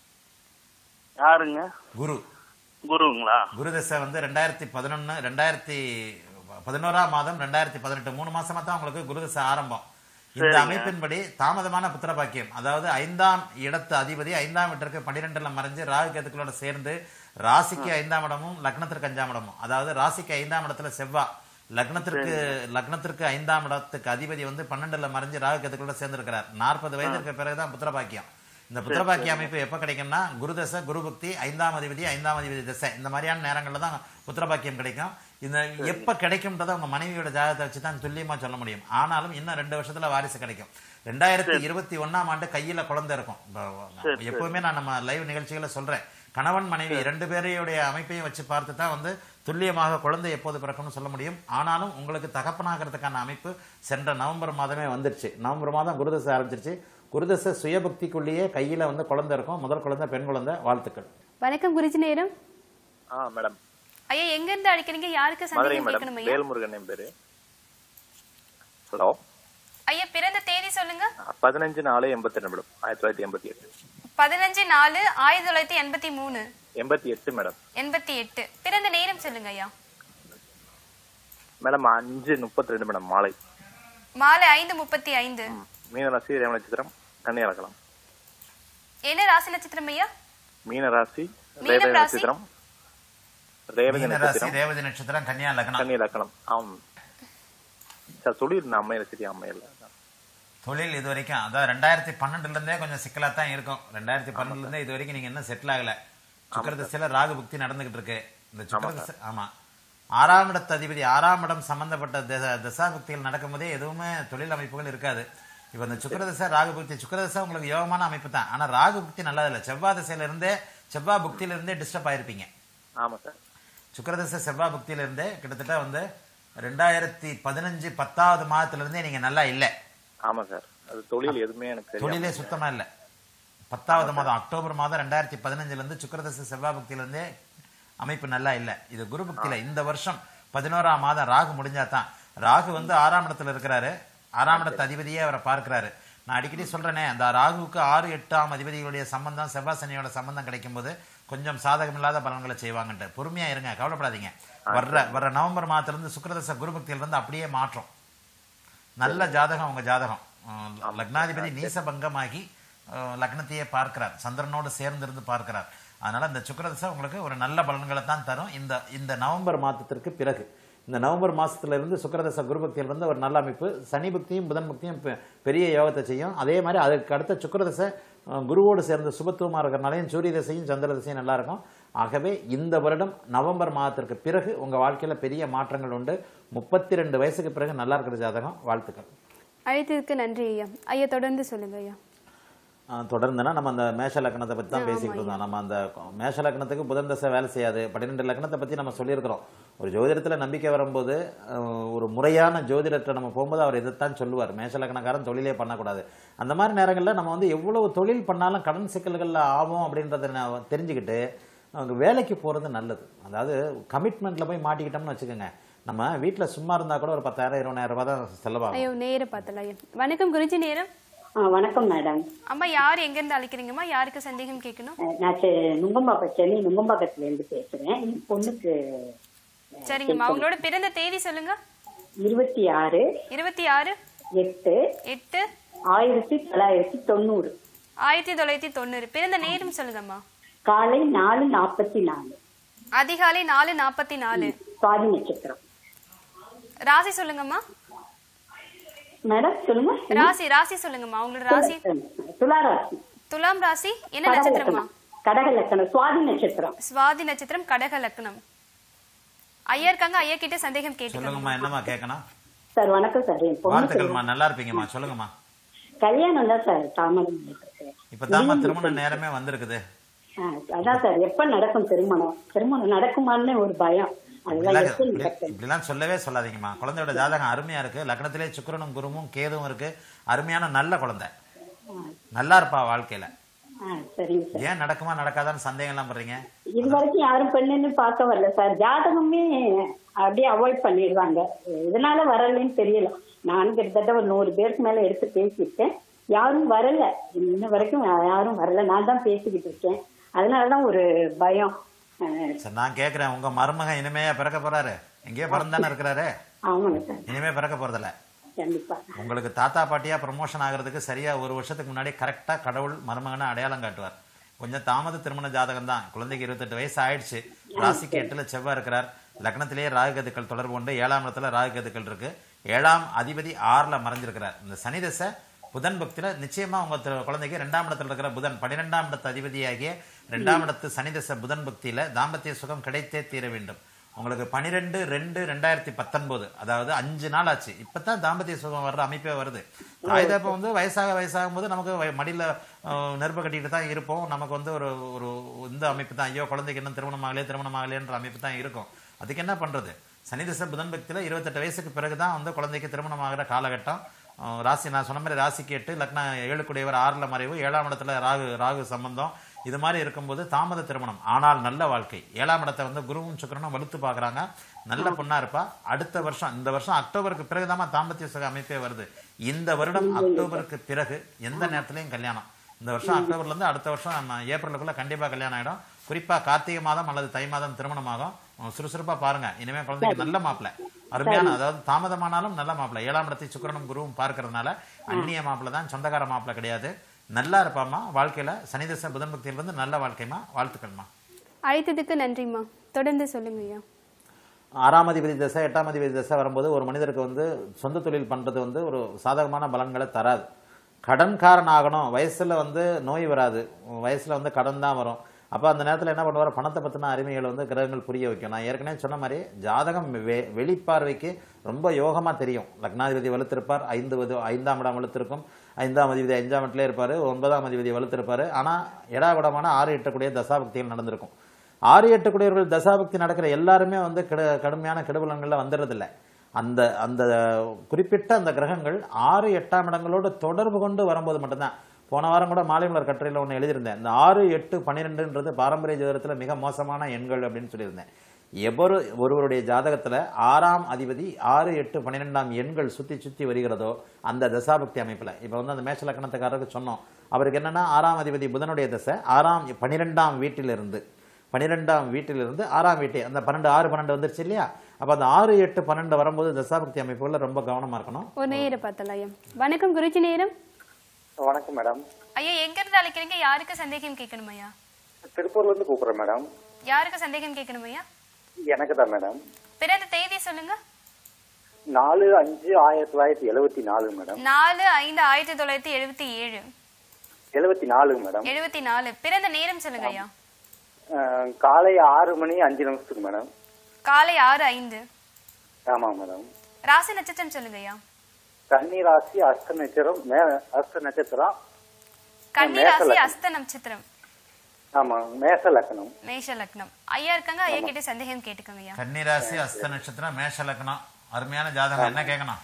யாருங்க குரு குருங்களா குருதசை வந்து ரெண்டாயிரத்தி பதினொன்னு ரெண்டாயிரத்தி பதினோராம் மாதம் ரெண்டாயிரத்தி பதினெட்டு மூணு மாசமா தான் உங்களுக்கு குருதசை ஆரம்பம் இந்த சரிங்க. அமைப்பின்படி தாமதமான புத்திர பாக்கியம் அதாவது ஐந்தாம் இடத்து அதிபதி ஐந்தாம் இடத்திற்கு பன்னிரெண்டுல மறைஞ்சு ராகு கேதுக்களோட சேர்ந்து ராசிக்கு ஐந்தாம் இடமும் லக்னத்திற்கு அஞ்சாம் இடமும் அதாவது ராசிக்கு ஐந்தாம் இடத்துல செவ்வாய் லக்னத்திற்கு லக்னத்திற்கு ஐந்தாம் இடத்துக்கு அதிபதி வந்து பன்னெண்டுல மறைஞ்சு ராகு கேதுக்களோட சேர்ந்து இருக்கிறார் நாற்பது வயதிற்கு பிறகுதான் புத்திர பாக்கியம் இந்த புத்திர பாக்கிய அமைப்பு எப்ப கிடைக்கும்னா குரு தசை குரு புக்தி ஐந்தாம் அதிபதி ஐந்தாம் அதிபதி தசை இந்த மாதிரியான நேரங்கள்ல தான் புத்திர பாக்கியம் கிடைக்கும் இந்த எப்ப கிடைக்கும்ன்றத உங்க மனைவியோட ஜாதகத்தை வச்சு தான் துல்லியமா சொல்ல முடியும் ஆனாலும் இன்னும் ரெண்டு வருஷத்துல வாரிசு கிடைக்கும் ரெண்டாயிரத்தி இருபத்தி ஒன்னாம் ஆண்டு கையில குழந்தை இருக்கும் இப்ப எப்பவுமே நான் நம்ம லைவ் நிகழ்ச்சிகளை சொல்றேன் கணவன் மனைவி ரெண்டு பேரையுடைய அமைப்பையும் வச்சு பார்த்து தான் வந்து துல்லியமாக குழந்தை எப்போது பிறக்கும்னு சொல்ல முடியும் ஆனாலும் உங்களுக்கு தகப்பனாகிறதுக்கான அமைப்பு சென்ற நவம்பர் மாதமே வந்துருச்சு நவம்பர் மாதம் குருதசை ஆரம்பிச்சிருச்சு குருதசை சுயபக்திக்குள்ளேயே கையில வந்து குழந்தை இருக்கும் முதல் குழந்தை பெண் குழந்தை வாழ்த்துக்கள் வணக்கம் குருஜி நேரம் ஆ மேடம் ஐயா எங்க இருந்து அழைக்கிறீங்க யாருக்கு மதுரை சந்தேகம் மேடம் கேட்கணும் ஐயா வேல்முருகன் என் பேரு ஹலோ ஐயா பிறந்த தேதி சொல்லுங்க பதினஞ்சு நாலு எண்பத்தி ரெண்டு மேடம் ஆயிரத்தி தொள்ளாயிரத்தி எண்பத்தி எட்டு பதினஞ்சு நாலு ஆயிரத்தி தொள்ளாயிரத்தி எண்பத்தி மூணு எண்பத்தி எட்டு மேடம் எண்பத்தி எட்டு பிறந்த நேரம் சொல்லுங்க ஐயா மேடம் அஞ்சு முப்பத்தி ரெண்டு மேடம் மாலை மாலை ஐந்து முப்பத்தி ஐந்து மீன ராசி ரேவ நட்சத்திரம் கன்னி இலக்கலாம் என்ன ராசி நட்சத்திரம் ஐயா மீன ராசி மீனம் ரேவதி ராசி? நட்சத்திரம் ரேவதி மீன ராசி நட்சத்திரம் ரேவதி நட்சத்திரம் கன்னியா லக்னம் கன்னி இலக்கணம் ஆம் சார் சொல்லியிருந்தேன் அம்மையில சரி அம்மையில தொழில் இது வரைக்கும் அதான் ரெண்டாயிரத்தி பன்னெண்டுல இருந்தே கொஞ்சம் சிக்கலா தான் இருக்கும் ரெண்டாயிரத்தி பன்னெண்டுல இருந்தே இது வரைக்கும் நீங்க இன்னும் செட்டில் ஆகல சுக்கரதசையில ராகு புக்தி நடந்துகிட்டு இருக்கு இந்த சுக்கரதசை ஆமா ஆறாம் இடத்து அதிபதி ஆறாம் இடம் சம்பந்தப்பட்ட தச- தசாபுக்திகள் நடக்கும்போதே எதுவுமே தொழில் அமைப்புகள் இருக்காது இப்ப இந்த சுக்கரதசை ராகு புக்தி சுக்கரதசை உங்களுக்கு யோகமான அமைப்பு தான் ஆனா ராகு புக்தி நல்லா இல்லை செவ்வாய் திசையில இருந்தே செவ்வாய் புக்தியில இருந்தே டிஸ்டர்ப் ஆயிருப்பீங்க ஆமா சார் சுக்கரதசை செவ்வாய் புக்தியில இருந்தே கிட்டத்தட்ட வந்து ரெண்டாயிரத்தி பதினஞ்சு பத்தாவது மாதத்துல இருந்தே நீங்க நல்லா இல்லை ஆமா சார் அது தொழில் எதுவுமே எனக்கு தெரியாது தொழிலே சுத்தமா இல்ல பத்தாவது மாதம் அக்டோபர் மாதம் ரெண்டாயிரத்தி பதினஞ்சுல இருந்து சுக்கரதசை செவ்வாய் பக்தியில இருந்தே அமைப்பு நல்லா இல்ல இது குரு பக்தியில இந்த வருஷம் பதினோராம் மாதம் ராகு முடிஞ்சாதான் ராகு வந்து ஆறாம் இடத்துல இருக்கிறாரு ஆறாம் இடத்து அதிபதியே அவரை பார்க்கிறாரு நான் அடிக்கடி சொல்றேனே அந்த ராகுவுக்கு ஆறு எட்டாம் அதிபதிகளுடைய சம்பந்தம் செவ்வாய் சனியோட சம்பந்தம் கிடைக்கும் போது கொஞ்சம் சாதகமில்லாத பலன்களை செய்வாங்கன்ட்டு பொறுமையா இருங்க கவலைப்படாதீங்க வர்ற வர்ற நவம்பர் மாதத்துல இருந்து சுக்கரதசை குரு பக்தியில இருந்து அப்படியே மாற்றம் நல்ல ஜாதகம் உங்க ஜாதகம் அஹ் லக்னாதிபதி நீசபங்கமாகி அஹ் லக்னத்தையே பார்க்கிறார் சந்திரனோடு சேர்ந்திருந்து பார்க்கிறார் அதனால இந்த சுக்கிரதசை உங்களுக்கு ஒரு நல்ல பலன்களை தான் தரும் இந்த இந்த நவம்பர் மாதத்திற்கு பிறகு இந்த நவம்பர் மாசத்துல இருந்து சுக்கிரதசை குரு பக்தியில் இருந்து ஒரு நல்ல அமைப்பு சனி பக்தியும் புதன் பக்தியும் பெ- பெரிய யோகத்தை செய்யும் அதே மாதிரி அதுக்கு அடுத்த சுக்கிரதசை அஹ் குருவோடு சேர்ந்து சுபத்துவமாக இருக்கிறனாலையும் சூரிய தசையும் சந்திர தசையும் நல்லா இருக்கும் ஆகவே இந்த வருடம் நவம்பர் மாதத்திற்கு பிறகு உங்க வாழ்க்கையில பெரிய மாற்றங்கள் உண்டு முப்பத்தி ரெண்டு வயசுக்கு பிறகு நல்லா இருக்கிற ஜாதகம் வாழ்த்துக்கள் அழைத்ததுக்கு நன்றி ஐயா ஐயா தொடர்ந்து சொல்லுங்க ஐயா ஆஹ் தொடர்ந்துனா நம்ம அந்த மேஷ லக்னத்தை பத்தி தான் பேசிக்கிட்டு இருந்தோம் நம்ம அந்த மேஷ லக்னத்துக்கு புதன் தசை வேலை செய்யாது பன்னிரெண்டு லக்னத்தை பத்தி நம்ம சொல்லியிருக்கிறோம் ஒரு ஜோதிடத்துல நம்பிக்கை வரும்போது ஆஹ் ஒரு முறையான ஜோதிடத்தை நம்ம போகும்போது அவர் இதைத்தான் சொல்லுவார் மேஷ லக்னக்காரன் தொழிலே பண்ணக்கூடாது அந்த மாதிரி நேரங்களில் நம்ம வந்து எவ்வளவு தொழில் பண்ணாலும் கடன் சிக்கல்கள்ல ஆகும் அப்படின்றத நான் தெரிஞ்சுக்கிட்டு அவங்க வேலைக்கு போறது நல்லது அதாவது கமிட்மெண்ட்ல போய் மாட்டிக்கிட்டோம்னு வச்சுக்கோங்க நம்ம வீட்டுல சும்மா இருந்தா கூட ஒரு பத்தாயிரம் இருபதாயிரம் ரூபாய் தான் செலவாகும் ஐயோ நேரம் பார்த்தல ஐயா வணக்கம் குருஜி நேரம் வணக்கம் மேடம் அம்மா யார் எங்க இருந்து அழைக்கிறீங்கம்மா யாருக்கு சந்தேகம் கேட்கணும் நான் செ- நுங்கம்பாக்கம் சென்னை நுங்கம்பாக்கத்துல இருந்து பேசுறேன் என் பொண்ணுக்கு சரிங்கம்மா உங்களோட பிறந்த தேதி சொல்லுங்க இருபத்தி ஆறு இருபத்தி ஆறு எட்டு எட்டு ஆயிரத்தி தொள்ளாயிரத்தி தொண்ணூறு ஆயிரத்தி தொள்ளாயிரத்தி தொண்ணூறு பிறந்த நேரம் சொல்லுங்கம்மா காலை நாலு நாற்பத்தி நாலு அதிகாலை நாலு நாற்பத்தி நாலு சுவாதி நட்சத்திரம் ராசி சொல்லுங்கம்மா மேடம் சொல்லுங்க ராசி ராசி சொல்லுங்கம்மா உங்களோட ராசி துலா ராசி துலாம் ராசி என்ன கடக நட்சத்திரமா லக்கணம் கடக லக்கணம் சுவாதி நட்சத்திரம் சுவாதி நட்சத்திரம் கடக லக்னம் ஐயா இருக்காங்க ஐயா கிட்ட சந்தேகம் கேட்டுக்கோங்க சொல்லுங்கம்மா என்னம்மா கேட்கணும் சார் வணக்கம் சார் என் பொண்ணு வாழ்த்துக்கள்மா நல்லா இருப்பீங்கம்மா சொல்லுங்கம்மா கல்யாணம் தான் சார் தாமதம் ஆயிட்டு இப்பதாம்மா திருமண நேரமே வந்திருக்குது ஆ, அதான் சார் எப்ப நடக்கும் திருமணம் திருமணம் நடக்குமான்னு ஒரு பயம் அதுதான் இப்படிலாம் எப்ப இப்படி- நடக்கும் இப்படிலாம் சொல்லவே சொல்லாதீங்கம்மா குழந்தையோட ஜாதகம் அருமையா இருக்கு லக்னத்திலே சுக்கிரனும் குருவும் கேதுவும் இருக்கு அருமையான நல்ல குழந்தை நல்லா இருப்பா வாழ்க்கையில ஆ, சரிங்க சார் ஏன் நடக்குமா நடக்காதான்னு சந்தேகம் எல்லாம் பண்றீங்க இது வரைக்கும் யாரும் பெண்ணுன்னு பார்க்க வரல சார் ஜாதகமே அப்படியே அவாய்ட் பண்ணிடுவாங்க இதனால வரலன்னு தெரியல நானும் கிட்டத்தட்ட ஒரு நூறு பேருக்கு மேல எடுத்து பேசியிருக்கேன் யாரும் வரல இன்ன வரைக்கும் யாரும் வரல நான் தான் பேசிக்கிட்டு இருக்கேன் அதனாலதான் ஒரு பயம் ஆ, சரி நான் கேக்குறேன் உங்க மருமகன் இனிமையா பிறக்க போறாரு எங்கேயோ பிறந்தானே இருக்கிறாரு ஆமாங்க சார் இனிமே பிறக்க போறதில்ல கண்டிப்பா உங்களுக்கு தாத்தா பாட்டியா ப்ரமோஷன் ஆகிறதுக்கு சரியா ஒரு வருஷத்துக்கு முன்னாடி கரெக்டா கடவுள் மருமகனை அடையாளம் காட்டுவார் கொஞ்சம் தாமத திருமண ஜாதகம் தான் குழந்தைக்கு இருபத்தெட்டு வயசு ஆயிடுச்சு ராசிக்கு எட்டுல செவ்வாய் இருக்கிறார் லக்னத்திலேயே ராகுகதுக்கள் தொடர்பு கொண்டு ஏழாம் இடத்துல ராகுகதுக்கள் இருக்கு ஏழாம் அதிபதி ஆறுல மறைஞ்சிருக்கிறார் இந்த சனி தசை புதன் பக்தியில நிச்சயமா உங்க தி- குழந்தைக்கு ரெண்டாம் இடத்துல இருக்கிற புதன் பன்னிரெண்டாம் இடத்து அதிபதியாகிய ரெண்டாம் இடத்து சனி தசை புதன் பக்தியில தாம்பத்திய சுகம் கிடைத்தே தீர வேண்டும் உங்களுக்கு பனிரெண்டு ரெண்டு ரெண்டாயிரத்தி பத்தொன்பது அதாவது அஞ்சு நாள் ஆச்சு இப்பதான் தாம்பத்திய சுகம் வர்ற அமைப்பே வருது தாய் தப்ப வந்து வயசாக வயசாகும் போது நமக்கு வய- மடியில அஹ், நெருப்பு கட்டிட்டு தான் இருப்போம் நமக்கு வந்து ஒரு ஒரு இந்த அமைப்பு தான் ஐயோ குழந்தைக்கு இன்னும் திருமணம் ஆகலையே திருமணம் ஆகலையன்ற அமைப்பு தான் இருக்கும் அதுக்கு என்ன பண்றது சனி திசை புதன் பக்தியில இருபத்தெட்டு வயசுக்கு பிறகுதான் வந்து குழந்தைக்கு திருமணம் ஆகிற காலகட்டம் அஹ், ராசி நான் சொன்ன மாதிரி ராசிக்கு எட்டு லக்ன ஏழுக்குடையவர் ஆறுல மறைவு ஏழாம் இடத்துல ராகு ராகு சம்பந்தம் இது மாதிரி இருக்கும்போது தாமத திருமணம் ஆனால் நல்ல வாழ்க்கை ஏழாம் இடத்தை வந்து குருவும் சுக்கிரனும் வலுத்து பார்க்கறாங்க நல்ல பொண்ணா இருப்பா அடுத்த வருஷம் இந்த வருஷம் அக்டோபருக்கு பிறகுதாம்மா தாம்பத்திய சுக அமைப்பே வருது இந்த வருடம் அக்டோபருக்கு பிறகு எந்த நேரத்திலையும் கல்யாணம் இந்த வருஷம் அக்டோபர்ல இருந்து அடுத்த வருஷம் நம்ம ஏப்ரலுக்குள்ள கண்டிப்பா கல்யாணம் ஆயிடும் குறிப்பா கார்த்திகை மாதம் அல்லது தை மாதம் திருமணமாகும் உம், சுறுசுறுப்பா பாருங்க இனிமே குழந்தைக்கு நல்ல மாப்பிள்ளை அருமையான அதாவது தாமதமானாலும் நல்ல மாப்பிள்ளை ஏழாம் இடத்தை சுக்கிரனும் குருவும் பார்க்கறதுனால அந்நிய மாப்பிள்ளை தான் சொந்தக்கார மாப்பிள்ளை கிடையாது நல்லா இருப்பாம்மா வாழ்க்கையில சனிதச புதன் பக்தியில் வந்து நல்ல வாழ்க்கைமா வாழ்த்துக்கள்மா அழைத்ததுக்கு நன்றிம்மா தொடர்ந்து சொல்லுங்க ஐயா ஆறாம் அதிபதி தசை எட்டாம் அதிபதி தசை வரும்போது ஒரு மனிதருக்கு வந்து சொந்த தொழில் பண்றது வந்து ஒரு சாதகமான பலன்களை தராது கடன்காரன் ஆகணும் வயசுல வந்து நோய் வராது வயசுல வந்து கடன் தான் வரும் அப்போ அந்த நேரத்தில் என்ன பண்ணுவார் பணத்தை பற்றின அறிமைகளை வந்து கிரகங்கள் புரிய வைக்கும் நான் ஏற்கனவே சொன்ன மாதிரி ஜாதகம் வெ வெளிப்பார்வைக்கு ரொம்ப யோகமா தெரியும் லக்னாதிபதி வலுத்திருப்பார் ஐந்து வது ஐந்தாம் இடம் வலுத்திருக்கும் ஐந்தாம் அதிபதி அஞ்சாம் இடத்துல இருப்பார் ஒன்பதாம் அதிபதி வலுத்திருப்பார் ஆனால் எடாகுடமான ஆறு எட்டக்கூடிய தசாபக்திகள் நடந்திருக்கும் ஆறு எட்டு குடியவர்கள் தசாபக்தி நடக்கிற எல்லாருமே வந்து கெடு கடுமையான கெடுபலன்களில் வந்துடுறதில்ல அந்த அந்த குறிப்பிட்ட அந்த கிரகங்கள் ஆறு எட்டாம் இடங்களோடு தொடர்பு கொண்டு வரும்போது மட்டும்தான் போன வாரம் கூட மாலைமலர் கட்டுரையில் ஒன்று எழுதியிருந்தேன் இந்த ஆறு எட்டு பன்னிரெண்டுன்றது பாரம்பரிய ஜோதிடத்தில் மிக மோசமான எண்கள் அப்படின்னு சொல்லியிருந்தேன் எவரு ஒருவருடைய ஜாதகத்துல ஆறாம் அதிபதி ஆறு எட்டு பன்னிரெண்டாம் எண்கள் சுத்தி சுத்தி வருகிறதோ அந்த தசாபக்தி அமைப்புல இப்ப வந்து அந்த மேஷ லக்கணத்துக்காரருக்கு சொன்னோம் அவருக்கு என்னன்னா ஆறாம் அதிபதி புதனுடைய தசை ஆறாம் பன்னிரெண்டாம் வீட்டிலிருந்து பன்னிரெண்டாம் வீட்டிலிருந்து ஆறாம் வீட்டு அந்த பன்னெண்டு ஆறு பன்னெண்டு வந்துருச்சு இல்லையா அப்ப அந்த ஆறு எட்டு பன்னெண்டு வரும்போது தசாபக்தி அமைப்புகள்ல ரொம்ப கவனமா இருக்கணும் ஒரு நேரம் பார்த்தலாம் ஐயா வணக்கம் குருஜி நேரம் வணக்கம் மேடம் ஐயா எங்க இருந்து அழைக்கிறீங்க யாருக்கு சந்தேகம் கேட்கணும் ஐயா திருப்பூர்ல இருந்து கூப்பிடுறேன் மேடம் யாருக்கு சந்தேகம் கேட்கணும் ஐயா எனக்கு தான் மேடம் பிறந்த தேதி சொல்லுங்க நாலு அஞ்சு ஆயிரத்தி தொள்ளாயிரத்தி எழுவத்தி நாலு மேடம் நாலு ஐந்து ஆயிரத்தி தொள்ளாயிரத்தி எழுபத்தி ஏழு எழுவத்தி நாலு மேடம் எழுபத்தி நாலு பிறந்த நேரம் சொல்லுங்க ஐயா அஹ், காலை ஆறு மணி அஞ்சு நிமிஷத்துக்கு மேடம் காலை ஆறு ஐந்து ஆமா மேடம் ராசி நட்சத்திரம் சொல்லுங்க ஐயா கன்னி ராசி அஸ்த நட்சத்திரம் மே அஸ்த நட்சத்திரம் கன்னி மேஷ ராசி லக்னம். அஸ்த நட்சத்திரம் ஆமா மேச லக்னம் மேஷ லக்னம் ஐயா இருக்காங்க ஐயா கிட்ட சந்தேகம் கேட்டுக்கோங்க ஐயா கன்னிராசி அஸ்த நட்சத்திரம் மேஷ லக்னம் அருமையான ஜாதகம் என்ன கேட்கணும்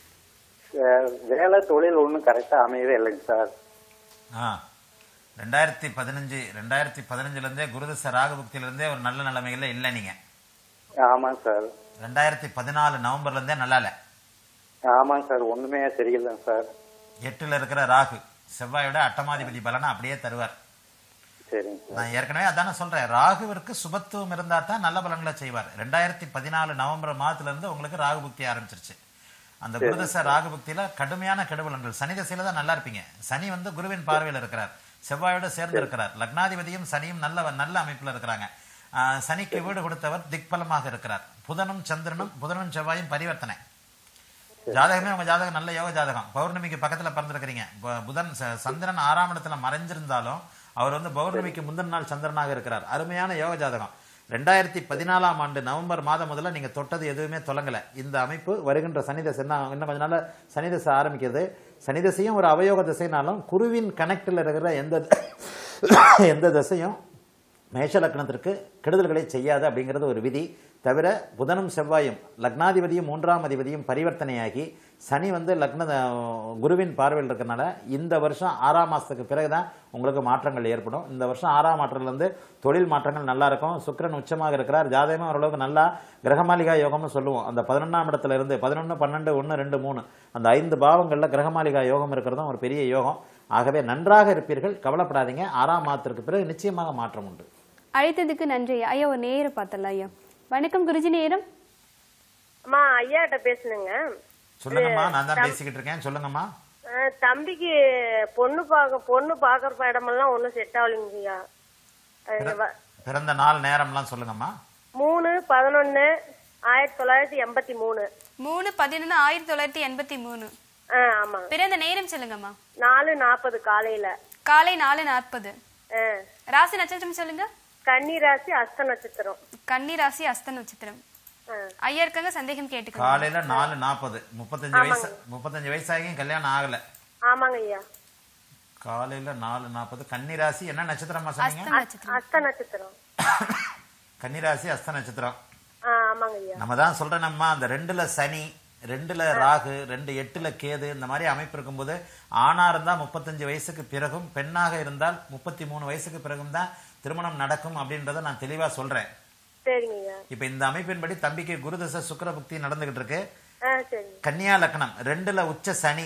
அஹ், வேலை தொழில் ஒன்றும் கரெக்டா அமையவே இல்லைங்க சார் ஆ ரெண்டாயிரத்தி பதினஞ்சு ரெண்டாயிரத்தி பதினஞ்சுல இருந்தே குருதச ராகபக்தியில இருந்தே ஒரு நல்ல நிலைமைகள்ல இல்ல நீங்க ஆமாங்க சார் ரெண்டாயிரத்தி பதினாலு நவம்பர்ல இருந்தே நல்லா இல்ல ஆமாங்க சார் ஒண்ணுமே சரியில்லைங்க சார் எட்டுல இருக்கிற ராகு செவ்வாயோட அட்டமாதிபதி பலனை அப்படியே தருவார் சரிங்க சார் நான் ஏற்கனவே அதானே சொல்றேன் ராகுவிற்கு சுபத்துவம் இருந்தா தான் நல்ல பலன்களை செய்வார் ரெண்டாயிரத்தி பதினாலு நவம்பர் மாதத்துல இருந்து உங்களுக்கு ராகு புக்தி ஆரம்பிச்சிருச்சு அந்த சரி. குருதச ராகு புக்தியில கடுமையான கெடுபலன்கள் சனி தசையில தான் நல்லா இருப்பீங்க சனி வந்து குருவின் பார்வையில் இருக்கிறார் செவ்வாயோட சேர்ந்து இருக்கிறார் லக்னாதிபதியும் சனியும் நல்ல நல்ல அமைப்புல இருக்கிறாங்க ஆஹ், சனிக்கு வீடு கொடுத்தவர் திக்பலமாக இருக்கிறார் புதனும் சந்திரனும் புதனும் செவ்வாயும் பரிவர்த்தனை ஜாதகமே உங்க ஜாதகம் நல்ல யோக ஜாதகம் பௌர்ணமிக்கு பக்கத்துல பிறந்திருக்கிறீங்க பு- புதன் ச- சந்திரன் ஆறாம் இடத்துல மறைஞ்சிருந்தாலும் அவர் வந்து பௌர்ணமிக்கு முந்தின நாள் சந்திரனாக இருக்கிறார் அருமையான யோக ஜாதகம் ரெண்டாயிரத்தி பதினாலாம் ஆண்டு நவம்பர் மாதம் முதல்ல நீங்க தொட்டது எதுவுமே தொடங்கல இந்த அமைப்பு வருகின்ற சனிதசை என்ன இன்னும் கொஞ்ச நாள்ல சனிதசை ஆரம்பிக்கிறது சனிதசையும் ஒரு அவயோக திசைனாலும் குருவின் கனெக்டில் இருக்கிற எந்த எந்த திசையும் மேஷ லக்னத்திற்கு கெடுதல்களை செய்யாது அப்படிங்கிறது ஒரு விதி தவிர புதனும் செவ்வாயும் லக்னாதிபதியும் மூன்றாம் அதிபதியும் பரிவர்த்தனையாகி சனி வந்து லக்ன குருவின் பார்வையில் இருக்கறனால இந்த வருஷம் ஆறாம் மாசத்துக்கு பிறகுதான் உங்களுக்கு மாற்றங்கள் ஏற்படும் இந்த வருஷம் ஆறாம் மாற்றத்துல இருந்து தொழில் மாற்றங்கள் நல்லா இருக்கும் சுக்கிரன் உச்சமாக இருக்கிறார் ஜாதகமே ஓரளவுக்கு நல்லா கிரகமாளிகா யோகம்னு சொல்லுவோம் அந்த பதினொன்றாம் இடத்துல இருந்து பதினொன்று பன்னெண்டு ஒன்று ரெண்டு மூணு அந்த ஐந்து பாவங்கள்ல கிரகமாளிகா யோகம் இருக்கிறதும் ஒரு பெரிய யோகம் ஆகவே நன்றாக இருப்பீர்கள் கவலைப்படாதீங்க ஆறாம் மாதத்திற்கு பிறகு நிச்சயமாக மாற்றம் உண்டு அழைத்ததுக்கு நன்றி ஐயா ஐயா ஒரு நேரம் பார்த்தலாம் ஐயா வணக்கம் குருஜி நேரம் அம்மா ஐயாட்ட பேசுனுங்க சொல்லுங்கம்மா நான் தான் பேசிக்கிட்டு இருக்கேன் சொல்லுங்கம்மா அஹ், தம்பிக்கு பொண்ணு பார்க்க பொண்ணு பாக்குற இடமெல்லாம் ஒண்ணும் செட் ஆகலைங்கய்யா அது வ- பிறந்த நாள் நேரம்லாம் சொல்லுங்கம்மா மூணு பதினொன்னு ஆயிரத்தி தொள்ளாயிரத்தி எண்பத்தி மூணு மூணு பதினொன்று ஆயிரத்தி தொள்ளாயிரத்தி எண்பத்தி மூணு ஆ ஆமா பிறந்த நேரம் சொல்லுங்கம்மா நாலு நாற்பது காலையில காலை நாலு நாற்பது ஆ. ராசி நட்சத்திரம் சொல்லுங்க கன்னி ராசி அஸ்த நட்சத்திரம் கன்னி ராசி அஸ்த நட்சத்திரம் ஆ. ஐயா இருக்காங்க சந்தேகம் கேட்டுக்கோங்க காலையில நாலு நாற்பது முப்பத்தஞ்சு வயசு முப்பத்தஞ்சு வயசாகியும் கல்யாணம் ஆகல ஆமாங்க ஐயா காலையில நாலு நாற்பது கன்னிராசி என்ன நட்சத்திரமா சொன்னீங்க அஸ்த நட்சத்திரம் கன்னிராசி அஸ்த நட்சத்திரம் ஆ ஆமாங்க ஐயா நம்ம தான் சொல்றேனம்மா அந்த ரெண்டுல சனி ரெண்டுல ராகு ரெண்டு எட்டுல கேது இந்த மாதிரி அமைப்பு இருக்கும்போது ஆணா இருந்தா முப்பத்தஞ்சு வயசுக்கு பிறகும் பெண்ணாக இருந்தால் முப்பத்தி மூணு வயசுக்கு பிறகும் தான் திருமணம் நடக்கும் அப்படின்றத நான் தெளிவா சொல்றேன் சரிங்க ஐயா இப்ப இந்த அமைப்பின்படி தம்பிக்கு குருதச சுக்கிர புக்தி நடந்துகிட்டு இருக்கு ஆ சரிங்க கன்னியா லக்னம் ரெண்டுல உச்ச சனி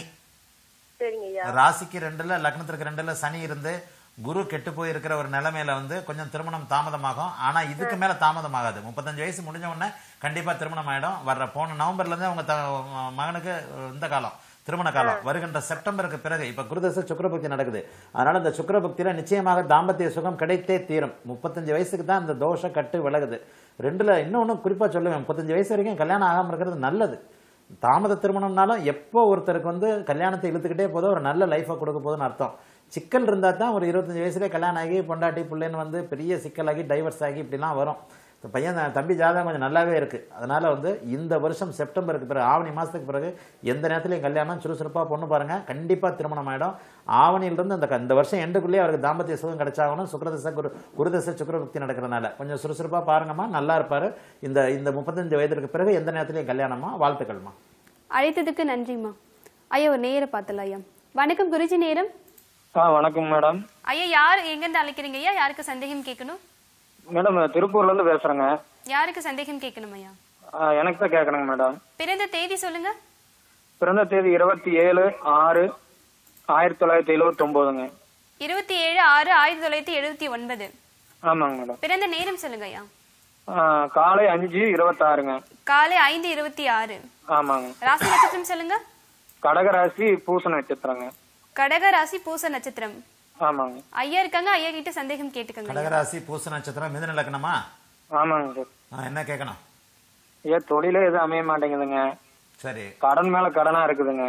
சரிங்க ஐயா ராசிக்கு ரெண்டுல லக்னத்திற்கு ரெண்டுல சனி இருந்து குரு கெட்டு போயிருக்கிற ஒரு நிலைமையில வந்து கொஞ்சம் திருமணம் தாமதமாகும் ஆனா இதுக்கு மேல தாமதமாகாது முப்பத்தஞ்சு வயசு முடிஞ்ச உடனே கண்டிப்பா திருமணம் ஆயிடும் வர்ற போன நவம்பர்ல இருந்து அவங்க த- மகனுக்கு இந்த காலம் திருமண காலம் வருகின்ற செப்டம்பருக்கு பிறகு இப்ப குருதச சுக்கரபக்தி நடக்குது அதனால இந்த சுக்கரபக்தியில நிச்சயமாக தாம்பத்திய சுகம் கிடைத்தே தீரும் முப்பத்தஞ்சு வயசுக்கு தான் இந்த தோஷ கட்டு விலகுது ரெண்டுல இன்னொன்னு குறிப்பா சொல்லுவேன் முப்பத்தஞ்சு வயசு வரைக்கும் கல்யாணம் ஆகாம இருக்கிறது நல்லது தாமத திருமணம்னாலும் எப்போ ஒருத்தருக்கு வந்து கல்யாணத்தை இழுத்துக்கிட்டே போதோ ஒரு நல்ல லைஃபை கொடுக்க போதுன்னு அர்த்தம் சிக்கல் இருந்தால் தான் ஒரு இருபத்தஞ்சு வயசுல கல்யாணம் ஆகி பொண்டாட்டி பிள்ளைன்னு வந்து பெரிய சிக்கலாகி டைவர்ஸ் ஆகி இப்படிலாம் வரும் இந்த பையன் தான் தம்பி ஜாதகம் கொஞ்சம் நல்லாவே இருக்கு அதனால வந்து இந்த வருஷம் செப்டம்பருக்கு பிறகு ஆவணி மாசத்துக்கு பிறகு எந்த நேரத்துலையும் கல்யாணம் சுறுசுறுப்பா பொண்ணு பாருங்க கண்டிப்பா திருமணம் ஆயிடும் ஆவணியிலிருந்து அந்த க- இந்த வருஷம் எண்டுக்குள்ளேயே அவருக்கு தாம்பத்திய சுகம் கிடைச்சாகணும் சுக்கரதச குரு குருதச சுக்கரபக்தி நடக்கிறனால கொஞ்சம் சுறுசுறுப்பா பாருங்கம்மா நல்லா இருப்பாரு இந்த இந்த முப்பத்தஞ்சு வயதுக்கு பிறகு எந்த நேரத்துலையும் கல்யாணமா வாழ்த்துக்கள்மா அழைத்ததுக்கு நன்றிம்மா ஐயா ஒரு நேர பார்த்தல ஐயா வணக்கம் குருஜி நேரம் ஆ வணக்கம் மேடம் ஐயா யார் எங்கிருந்து அழைக்கிறீங்க ஐயா யாருக்கு சந்தேகம் கேட்கணும் மேடம் திருப்பூர்ல இருந்து பேசுறேங்க யாருக்கு சந்தேகம் கேட்கணும் ஐயா ஆ, எனக்கு தான் கேட்கணுங்க மேடம் பிறந்த தேதி சொல்லுங்க பிறந்த தேதி இருபத்தி ஏழு ஆறு ஆயிரத்தி தொள்ளாயிரத்தி எழுவத்தி ஒன்பதுங்க இருபத்தி ஏழு ஆறு ஆயிரத்தி தொள்ளாயிரத்தி எழுபத்தி ஒன்பது ஆமாங்க மேடம் பிறந்த நேரம் சொல்லுங்க ஐயா ஆ, காலை அஞ்சு இருபத்தாறுங்க காலை ஐந்து இருபத்தி ஆறு ஆமாங்க ராசி நட்சத்திரம் சொல்லுங்க கடகராசி பூச நட்சத்திரங்க கடக ராசி பூச நட்சத்திரம் ஆமாங்க ஐயா இருக்காங்க ஐயா கிட்ட சந்தேகம் கேட்டுக்கோங்க ஐயா. கடகராசி பூச நட்சத்திரம் மிதுன லக்னமா ஆமாங்க சார் ஆ, என்ன கேட்கணும் ஏன் தொழிலே எதுவும் அமைய மாட்டேங்குதுங்க சரி கடன் மேல கடனா இருக்குதுங்க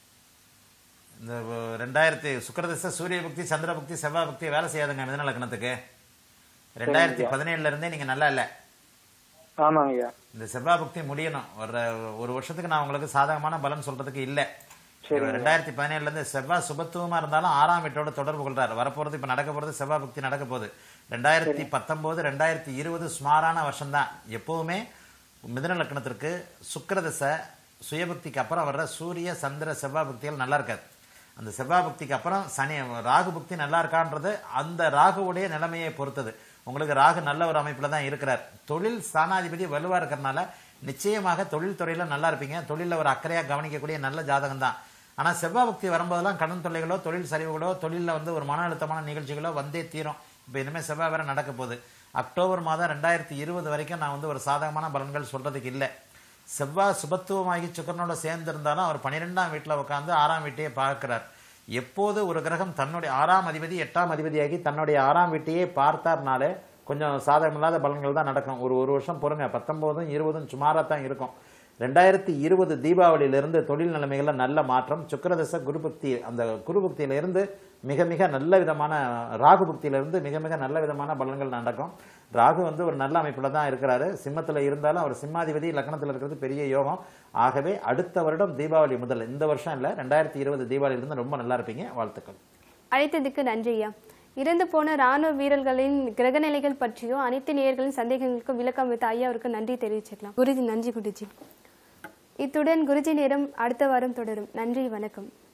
இந்த அஹ், ரெண்டாயிரத்தி சுக்கரதச சூரிய பக்தி சந்திர பக்தி செவ்வாய் பக்தி வேலை செய்யாதுங்க மிதன லக்னத்துக்கு ரெண்டாயிரத்தி பதினேழுல இருந்தே நீங்க நல்லா இல்ல ஆமாங்க ஐயா இந்த செவ்வாய் பக்தி முடியணும் ஒரு ஒரு வருஷத்துக்கு நான் உங்களுக்கு சாதகமான பலன் சொல்றதுக்கு இல்ல ரெண்டாயிரத்தி பதினேழுல இருந்து செவ்வாய் சுபத்துவமா இருந்தாலும் ஆறாம் வீட்டோட தொடர்பு கொள்றாரு வரப்போறது இப்ப நடக்க போறது செவ்வாய் பக்தி நடக்க போகுது ரெண்டாயிரத்தி பத்தொன்பது ரெண்டாயிரத்தி இருபது சுமாரான வருஷம் தான் எப்பவுமே மிதன லக்னத்திற்கு சுக்கிரதசை சுயபக்திக்கு அப்புறம் வர்ற சூரிய சந்திர செவ்வாய் பக்திகள் நல்லா இருக்காது அந்த செவ்வாய் பக்திக்கு அப்புறம் சனி ராகு பக்தி நல்லா இருக்கான்றது அந்த ராகுவுடைய நிலைமையை பொறுத்தது உங்களுக்கு ராகு நல்ல ஒரு அமைப்புல தான் இருக்கிறார் தொழில் ஸ்தானாதிபதி வலுவா இருக்கிறனால நிச்சயமாக தொழில் துறையில நல்லா இருப்பீங்க தொழில ஒரு அக்கறையா கவனிக்கக்கூடிய நல்ல ஜாதகம் தான் ஆனா செவ்வாய் பக்தி வரும்போதெல்லாம் கடன் தொல்லைகளோ தொழில் சரிவுகளோ தொழிலில் வந்து ஒரு மன அழுத்தமான நிகழ்ச்சிகளோ வந்தே தீரும் இப்போ இனிமேல் செவ்வாய் வேற நடக்க போகுது அக்டோபர் மாதம் ரெண்டாயிரத்தி இருபது வரைக்கும் நான் வந்து ஒரு சாதகமான பலன்கள் சொல்றதுக்கு இல்லை செவ்வாய் சுபத்துவமாகி சுக்கரனோட சேர்ந்து இருந்தாலும் அவர் பன்னிரெண்டாம் வீட்டில் உட்காந்து ஆறாம் வீட்டையே பார்க்கிறார் எப்போது ஒரு கிரகம் தன்னுடைய ஆறாம் அதிபதி எட்டாம் அதிபதியாகி தன்னுடைய ஆறாம் வீட்டையே பார்த்தார்னாலே கொஞ்சம் சாதகமில்லாத பலன்கள் தான் நடக்கும் ஒரு ஒரு வருஷம் பொறுங்க பத்தொன்பதும் இருபதும் சுமாராக தான் இருக்கும் ரெண்டாயிரத்தி இருபது தீபாவளியிலிருந்து தொழில் நிலைமைகள்ல நல்ல மாற்றம் சுக்கரதச குருபக்தி அந்த குருபக்தியில இருந்து மிக மிக நல்ல விதமான ராகு பக்தியிலிருந்து மிக மிக நல்ல விதமான பலன்கள் நடக்கும் ராகு வந்து ஒரு நல்ல அமைப்புல தான் இருக்கிறாரு சிம்மத்துல இருந்தாலும் அவர் சிம்மாதிபதி லக்னத்துல இருக்கிறது பெரிய யோகம் ஆகவே அடுத்த வருடம் தீபாவளி முதல் இந்த வருஷம் இல்ல ரெண்டாயிரத்தி இருபது தீபாவளியிலிருந்து ரொம்ப நல்லா இருப்பீங்க வாழ்த்துக்கள் அழைத்ததுக்கு நன்றி ஐயா இறந்து போன ராணுவ வீரர்களின் கிரகநிலைகள் பற்றியும் அனைத்து நேயர்களின் சந்தேகங்களுக்கும் விளக்கம் வைத்த ஐயாவிற்கு நன்றி தெரிவிச்சுக்கலாம் குருஜி நன்றி குருஜி இத்துடன் குருஜி நேரம் அடுத்த வாரம் தொடரும் நன்றி வணக்கம்